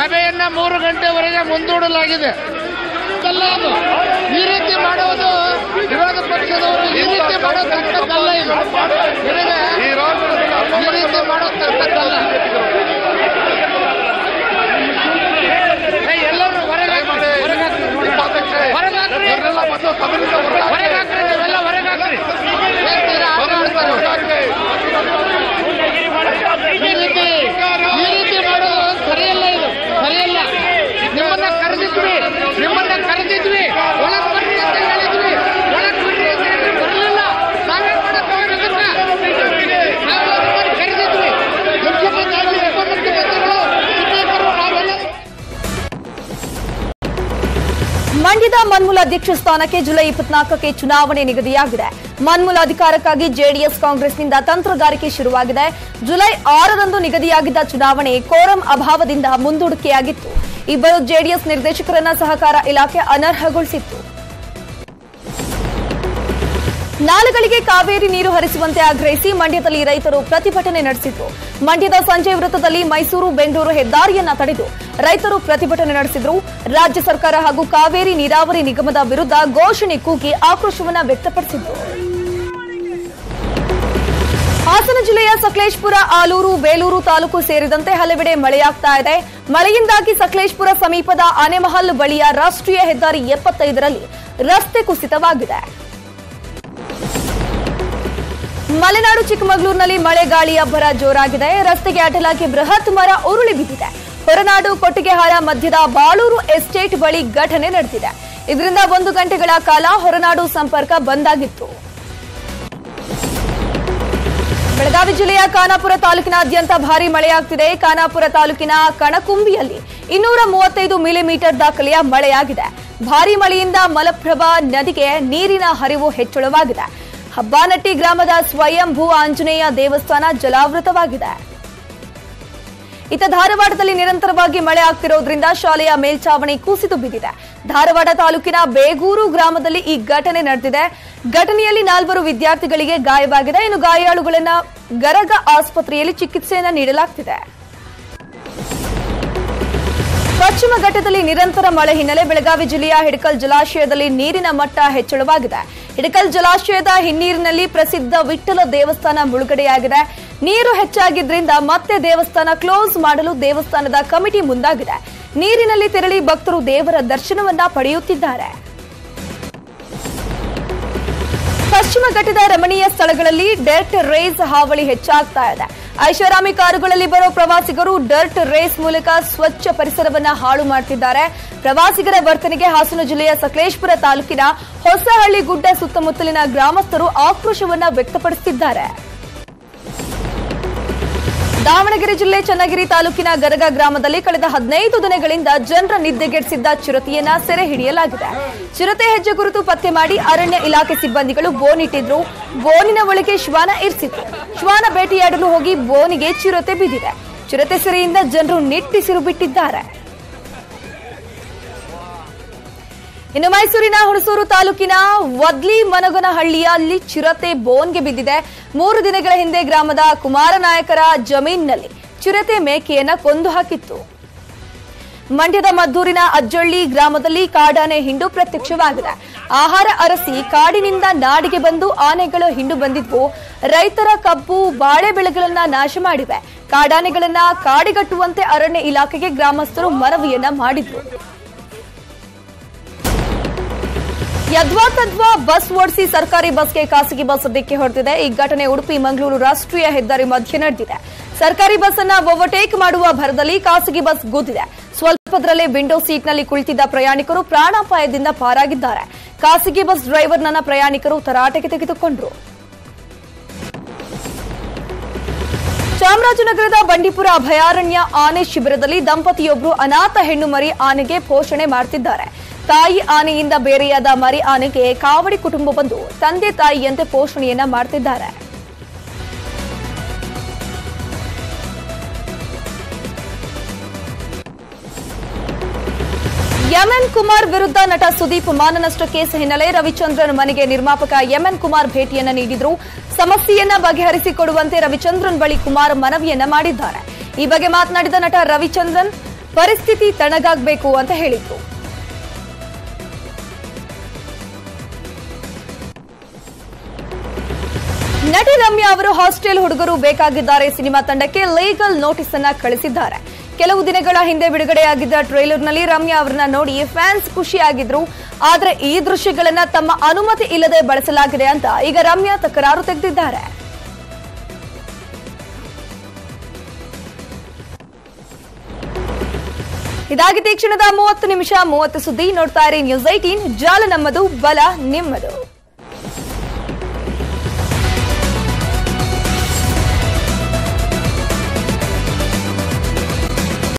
ಸಭೆಯನ್ನ ಮೂರು ಗಂಟೆವರೆಗೆ ಮುಂದೂಡಲಾಗಿದೆ ಅಲ್ಲ ಅದು ಈ ರೀತಿ ಮಾಡುವುದು ವಿರೋಧ ಪಕ್ಷದವರು ಈ ರೀತಿ ಮಾಡತಕ್ಕದ್ದಲ್ಲ ಇದು ನಿನಗೆ ಈ ರೀತಿ ಮಾಡತಕ್ಕದ್ದಲ್ಲ ಏ, ಎಲ್ಲರೂ ಹೊರಗೆ ಹಾಕ್ರಿ, ಹೊರಗೆ ಹಾಕ್ರಿ, ಹೊರಗೆ ಹಾಕ್ರಿ. ಹೊರಗೆ ಹಾಕ್ರಿ ನೀವೆಲ್ಲ ಹೊರಗೆ ಹಾಕ್ರಿ ಹೇಳ್ತೀರಾ? ಆಟ ಆಡ್ತಾರೆ. ಈ ರೀತಿ ಈ ರೀತಿ ಮಾಡೋದು ಸರಿಯಲ್ಲ ಇದು ಸರಿಯಲ್ಲ ನಿಮ್ಮನ್ನ ಕರೆದಿದ್ವಿ ನಿಮ್ಮನ್ನ ಕರೆದಿದ್ವಿ ಒಳಗ್ ಬರ್ರಿ ಅಂತ ಹೇಳಿದ್ವಿ ಒಳಗ್ ಬರ್ರಿ ಅಂತ ಹೇಳಿದ್ವಿ ಬರಲಿಲ್ಲ ನಾವೇನ್ ಮಾಡಕ್ಕಾಗಲ್ಲ ನಾವು ನಿಮ್ಮನ್ನ ಕರೆದಿದ್ವಿ ಮುಖ್ಯಮಂತ್ರಿ ಉಪಮುಖ್ಯಮಂತ್ರಿಗಳು ಸ್ಪೀಕರು ನಾವೆಲ್ಲ ಮಂಡ್ಯದ ಮನ್ಮೂಲ ಅಧ್ಯಕ್ಷ ಸ್ಥಾನಕ್ಕೆ ಜುಲೈ ಇಪ್ಪತ್ನಾಲ್ಕಕ್ಕೆ ಚುನಾವಣೆ ನಿಗದಿಯಾಗಿದೆ ಮನ್ಮೂಲ ಅಧಿಕಾರಕ್ಕಾಗಿ ಜೆಡಿಎಸ್ ಕಾಂಗ್ರೆಸ್ನಿಂದ ತಂತ್ರಗಾರಿಕೆ ಶುರುವಾಗಿದೆ ಜುಲೈ ಆರರಂದು ನಿಗದಿಯಾಗಿದ್ದ ಚುನಾವಣೆ ಕೋರಂ ಅಭಾವದಿಂದ ಮುಂದೂಡಿಕೆಯಾಗಿತ್ತು ಇಬ್ಬರು ಜೆಡಿಎಸ್ ನಿರ್ದೇಶಕರನ್ನ ಸಹಕಾರ ಇಲಾಖೆ ಅನರ್ಹಗೊಳಿಸಿತ್ತು ನಾಲೆಗಳಿಗೆ ಕಾವೇರಿ ನೀರು ಹರಿಸುವಂತೆ ಆಗ್ರಹಿಸಿ ಮಂಡ್ಯದಲ್ಲಿ ರೈತರು ಪ್ರತಿಭಟನೆ ನಡೆಸಿದ್ರು ಮಂಡ್ಯದ ಸಂಜಯ್ ವೃತ್ತದಲ್ಲಿ ಮೈಸೂರು ಬೆಂಗಳೂರು ಹೆದ್ದಾರಿಯನ್ನ ತಡೆದು ರೈತರು ಪ್ರತಿಭಟನೆ ನಡೆಸಿದ್ರು ರಾಜ್ಯ ಸರ್ಕಾರ ಹಾಗೂ ಕಾವೇರಿ ನೀರಾವರಿ ನಿಗಮದ ವಿರುದ್ಧ ಘೋಷಣೆ ಕೂಗಿ ಆಕ್ರೋಶವನ್ನ ವ್ಯಕ್ತಪಡಿಸಿದ್ರು ಹಾಸನ ಜಿಲ್ಲೆಯ ಸಕಲೇಶ್ಪುರ ಆಲೂರು ಬೇಲೂರು ತಾಲೂಕು ಸೇರಿದಂತೆ ಹಲವೆಡೆ ಮಳೆಯಾಗ್ತಾ ಇದೆ ಮಳೆಯಿಂದಾಗಿ ಸಕಲೇಶ್ಪುರ ಸಮೀಪದ ಆನೆಮಹಲ್ ಬಳಿಯ ರಾಷ್ಟ್ರೀಯ ಹೆದ್ದಾರಿ ಎಪ್ಪತ್ತೈದರಲ್ಲಿ ರಸ್ತೆ ಕುಸಿತವಾಗಿದೆ ಮಲೆನಾಡು ಚಿಕ್ಕಮಗಳೂರಿನಲ್ಲಿ ಮಳೆ ಗಾಳಿ ಅಬ್ಬರ ಜೋರಾಗಿದೆ ರಸ್ತೆಗೆ ಅಡ್ಡಲಾಗಿ ಬೃಹತ್ ಮರ ಉರುಳಿ ಬಿದ್ದಿದೆ ಹೊರನಾಡು ಕೊಟ್ಟಿಗೆಹಾರ ಮಧ್ಯದ ಬಾಳೂರು ಎಸ್ಟೇಟ್ ಬಳಿ ಘಟನೆ ನಡೆದಿದೆ ಇದರಿಂದ ಒಂದು ಗಂಟೆಗಳ ಕಾಲ ಹೊರನಾಡು ಸಂಪರ್ಕ ಬಂದ್ ಆಗಿತ್ತು ಬೆಳಗಾವಿ ಜಿಲ್ಲೆಯ ಖಾನಾಪುರ ತಾಲೂಕಿನಾದ್ಯಂತ ಭಾರಿ ಮಳೆಯಾಗ್ತಿದೆ ಖಾನಾಪುರ ತಾಲೂಕಿನ ಕಣಕುಂಬಿಯಲ್ಲಿ ಇನ್ನೂರ ಮೂವತ್ತೈದು ಮಿಲಿಮೀಟರ್ ದಾಖಲೆಯ ಮಳೆಯಾಗಿದೆ ಭಾರಿ ಮಳೆಯಿಂದ ಮಲಪ್ರಭಾ ನದಿಗೆ ನೀರಿನ ಹರಿವು ಹೆಚ್ಚಳವಾಗಿದೆ ಹಬ್ಬಾನಟ್ಟಿ ಗ್ರಾಮದ ಸ್ವಯಂಭೂ ಆಂಜನೇಯ ದೇವಸ್ಥಾನ ಜಲಾವೃತವಾಗಿದೆ ಇತ್ತ ಧಾರವಾಡದಲ್ಲಿ ನಿರಂತರವಾಗಿ ಮಳೆ ಆಗ್ತಿರೋದ್ರಿಂದ ಶಾಲೆಯ ಮೇಲ್ಚಾವಣಿ ಕುಸಿದು ಬಿದ್ದಿದೆ ಧಾರವಾಡ ತಾಲೂಕಿನ ಬೇಗೂರು ಗ್ರಾಮದಲ್ಲಿ ಈ ಘಟನೆ ನಡೆದಿದೆ ಘಟನೆಯಲ್ಲಿ ನಾಲ್ವರು ವಿದ್ಯಾರ್ಥಿಗಳಿಗೆ ಗಾಯವಾಗಿದೆ ಇನ್ನು ಗಾಯಾಳುಗಳನ್ನ ಗರಗ ಆಸ್ಪತ್ರೆಯಲ್ಲಿ ಚಿಕಿತ್ಸೆಯನ್ನ ನೀಡಲಾಗ್ತಿದೆ ಪಶ್ಚಿಮ ಘಟ್ಟದಲ್ಲಿ ನಿರಂತರ ಮಳೆ ಹಿನ್ನೆಲೆ ಬೆಳಗಾವಿ ಜಿಲ್ಲೆಯ ಹಿಡಕಲ್ ಜಲಾಶಯದಲ್ಲಿ ನೀರಿನ ಮಟ್ಟ ಹೆಚ್ಚಳವಾಗಿದೆ ಹಿಡಕಲ್ ಜಲಾಶಯದ ಹಿನ್ನೀರಿನಲ್ಲಿ ಪ್ರಸಿದ್ಧ ವಿಠ್ಠಲ ದೇವಸ್ಥಾನ ಮುಳುಗಡೆಯಾಗಿದೆ ನೀರು ಹೆಚ್ಚಾಗಿದ್ರಿಂದ ಮತ್ತೆ ದೇವಸ್ಥಾನ ಕ್ಲೋಸ್ ಮಾಡಲು ದೇವಸ್ಥಾನದ ಕಮಿಟಿ ಮುಂದಾಗಿದೆ ನೀರಿನಲ್ಲಿ ತೆರಳಿ ಭಕ್ತರು ದೇವರ ದರ್ಶನವನ್ನ ಪಡೆಯುತ್ತಿದ್ದಾರೆ ಪಶ್ಚಿಮ ಘಟ್ಟದ ರಮಣೀಯ ಸ್ಥಳಗಳಲ್ಲಿ ಡರ್ಟ್ ರೇಸ್ ಹಾವಳಿ ಹೆಚ್ಚಾಗ್ತಾ ಇದೆ ಐಷಾರಾಮಿ ಕಾರುಗಳಲ್ಲಿ ಬರೋ ಪ್ರವಾಸಿಗರು ಡರ್ಟ್ ರೇಸ್ ಮೂಲಕ ಸ್ವಚ್ಛ ಪರಿಸರವನ್ನ ಹಾಳು ಮಾಡ್ತಿದ್ದಾರೆ ಪ್ರವಾಸಿಗರ ವರ್ತನೆಗೆ ಹಾಸನ ಜಿಲ್ಲೆಯ ಸಕಲೇಶ್ಪುರ ತಾಲೂಕಿನ ಹೊಸಹಳ್ಳಿ ಗುಡ್ಡ ಸುತ್ತಮುತ್ತಲಿನ ಗ್ರಾಮಸ್ಥರು ಆಕ್ರೋಶವನ್ನ ವ್ಯಕ್ತಪಡಿಸುತ್ತಿದ್ದಾರೆ ದಾವಣಗೆರೆ ಜಿಲ್ಲೆ ಚನ್ನಗಿರಿ ತಾಲೂಕಿನ ಗರಗ ಗ್ರಾಮದಲ್ಲಿ ಕಳೆದ ಹದಿನೈದು ದಿನಗಳಿಂದ ಜನರ ನಿದ್ದೆಗೆಡಿಸಿದ್ದ ಚಿರತೆಯನ್ನ ಸೆರೆ ಹಿಡಿಯಲಾಗಿದೆ ಚಿರತೆ ಹೆಜ್ಜೆ ಗುರುತು ಪತ್ತೆ ಮಾಡಿ ಅರಣ್ಯ ಇಲಾಖೆ ಸಿಬ್ಬಂದಿಗಳು ಬೋನ್ ಇಟ್ಟಿದ್ರು ಬೋನಿನ ಒಳಗೆ ಶ್ವಾನ ಇರಿಸಿದ್ರು ಶ್ವಾನ ಬೇಟೆಯಾಡಲು ಹೋಗಿ ಬೋನಿಗೆ ಚಿರತೆ ಬಿದ್ದಿದೆ ಚಿರತೆ ಸೆರೆಯಿಂದ ಜನರು ನಿಟ್ಟಿಸಿರು ಬಿಟ್ಟಿದ್ದಾರೆ ಇನ್ನು ಮೈಸೂರಿನ ಹುಣಸೂರು ತಾಲೂಕಿನ ವದ್ಲಿ ಮನಗನಹಳ್ಳಿಯಲ್ಲಿ ಚಿರತೆ ಬೋನ್ಗೆ ಬಿದ್ದಿದೆ ಮೂರು ದಿನಗಳ ಹಿಂದೆ ಗ್ರಾಮದ ಕುಮಾರನಾಯಕರ ಜಮೀನಿನಲ್ಲಿ ಚಿರತೆ ಮೇಕೆಯನ್ನ ಕೊಂದು ಹಾಕಿತ್ತು ಮಂಡ್ಯದ ಮದ್ದೂರಿನ ಅಜ್ಜಳ್ಳಿ ಗ್ರಾಮದಲ್ಲಿ ಕಾಡಾನೆ ಹಿಂಡು ಪ್ರತ್ಯಕ್ಷವಾಗಿದೆ ಆಹಾರ ಅರಸಿ ಕಾಡಿನಿಂದ ನಾಡಿಗೆ ಬಂದು ಆನೆಗಳು ಹಿಂಡು ಬಂದಿದ್ವು ರೈತರ ಕಬ್ಬು ಬಾಳೆ ಬೆಳೆಗಳನ್ನ ನಾಶ ಮಾಡಿವೆ ಕಾಡಾನೆಗಳನ್ನ ಕಾಡಿಗಟ್ಟುವಂತೆ ಅರಣ್ಯ ಇಲಾಖೆಗೆ ಗ್ರಾಮಸ್ಥರು ಮನವಿಯನ್ನ ಮಾಡಿದ್ರು ಯದ್ವಾ ತದ್ವಾ ಬಸ್ ಓಡಿಸಿ ಸರ್ಕಾರಿ ಬಸ್ಗೆ ಖಾಸಗಿ ಬಸ್ ಡಿಕ್ಕಿ ಹೊಡೆದಿದೆ ಈ ಘಟನೆ ಉಡುಪಿ ಮಂಗಳೂರು ರಾಷ್ಟ್ರೀಯ ಹೆದ್ದಾರಿ ಮಧ್ಯೆ ನಡೆದಿದೆ ಸರ್ಕಾರಿ ಬಸ್ ಅನ್ನ ಓವರ್ಟೇಕ್ ಮಾಡುವ ಭರದಲ್ಲಿ ಖಾಸಗಿ ಬಸ್ ಗುದ್ದಿದೆ ಸ್ವಲ್ಪದರಲ್ಲೇ ವಿಂಡೋ ಸೀಟ್ನಲ್ಲಿ ಕುಳಿತಿದ್ದ ಪ್ರಯಾಣಿಕರು ಪ್ರಾಣಾಪಾಯದಿಂದ ಪಾರಾಗಿದ್ದಾರೆ ಖಾಸಗಿ ಬಸ್ ಡ್ರೈವರ್ನನ್ನ ಪ್ರಯಾಣಿಕರು ತರಾಟೆಗೆ ತೆಗೆದುಕೊಂಡರು ಚಾಮರಾಜನಗರದ ಬಂಡೀಪುರ ಅಭಯಾರಣ್ಯ ಆನೆ ಶಿಬಿರದಲ್ಲಿ ದಂಪತಿಯೊಬ್ಬರು ಅನಾಥ ಹೆಣ್ಣು ಮರಿ ಆನೆಗೆ ಪೋಷಣೆ ಮಾಡ್ತಿದ್ದಾರೆ ತಾಯಿ ಆನೆಯಿಂದ ಬೇರೆಯಾದ ಮರಿ ಆನೆಗೆ ಕಾವಡಿ ಕುಟುಂಬ ಬಂದು ತಂದೆ ತಾಯಿಯಂತೆ ಪೋಷಣೆಯನ್ನ ಮಾಡ್ತಿದ್ದಾರೆ ಎಂಎನ್ ಕುಮಾರ್ ವಿರುದ್ಧ ನಟ ಸುದೀಪ್ ಮಾನನಷ್ಟ ಕೇಸ್ ಹಿನ್ನೆಲೆ ರವಿಚಂದ್ರನ್ ಮನೆಗೆ ನಿರ್ಮಾಪಕ ಎಂಎನ್ ಕುಮಾರ್ ಭೇಟಿಯನ್ನ ನೀಡಿದ್ರು ಸಮಸ್ಯೆಯನ್ನ ಬಗೆಹರಿಸಿಕೊಡುವಂತೆ ರವಿಚಂದ್ರನ್ ಬಳಿ ಕುಮಾರ್ ಮನವಿಯನ್ನ ಮಾಡಿದ್ದಾರೆ ಈ ಬಗ್ಗೆ ಮಾತನಾಡಿದ ನಟ ರವಿಚಂದ್ರನ್ ಪರಿಸ್ಥಿತಿ ತಣ್ಣಗಾಗಬೇಕು ಅಂತ ಹೇಳಿದ್ರು ನಟಿ ರಮ್ಯಾ ಅವರು ಹಾಸ್ಟೆಲ್ ಹುಡುಗರು ಬೇಕಾಗಿದ್ದಾರೆ ಸಿನಿಮಾ ತಂಡಕ್ಕೆ ಲೀಗಲ್ ನೋಟಿಸ್ ಅನ್ನ ಕಳಿಸಿದ್ದಾರೆ ಕೆಲವು ದಿನಗಳ ಹಿಂದೆ ಬಿಡುಗಡೆಯಾಗಿದ್ದ ಟ್ರೈಲರ್ನಲ್ಲಿ ರಮ್ಯಾ ಅವರನ್ನ ನೋಡಿ ಫ್ಯಾನ್ಸ್ ಖುಷಿಯಾಗಿದ್ರು ಆದ್ರೆ ಈ ದೃಶ್ಯಗಳನ್ನ ತಮ್ಮ ಅನುಮತಿ ಇಲ್ಲದೆ ಬಳಸಲಾಗಿದೆ ಅಂತ ಈಗ ರಮ್ಯಾ ತಕರಾರು ತೆಗೆದಿದ್ದಾರೆ ಇದಾಗಿದೆ ಈ ಕ್ಷಣದ ಮೂವತ್ತು ನಿಮಿಷ ಮೂವತ್ತು ಸುದ್ದಿ ನೋಡ್ತಾ ಇರಿ ನ್ಯೂಸ್ ಏಟೀನ್ ಜಾಲ ನಮ್ಮದು ಬಲ ನಿಮ್ಮದು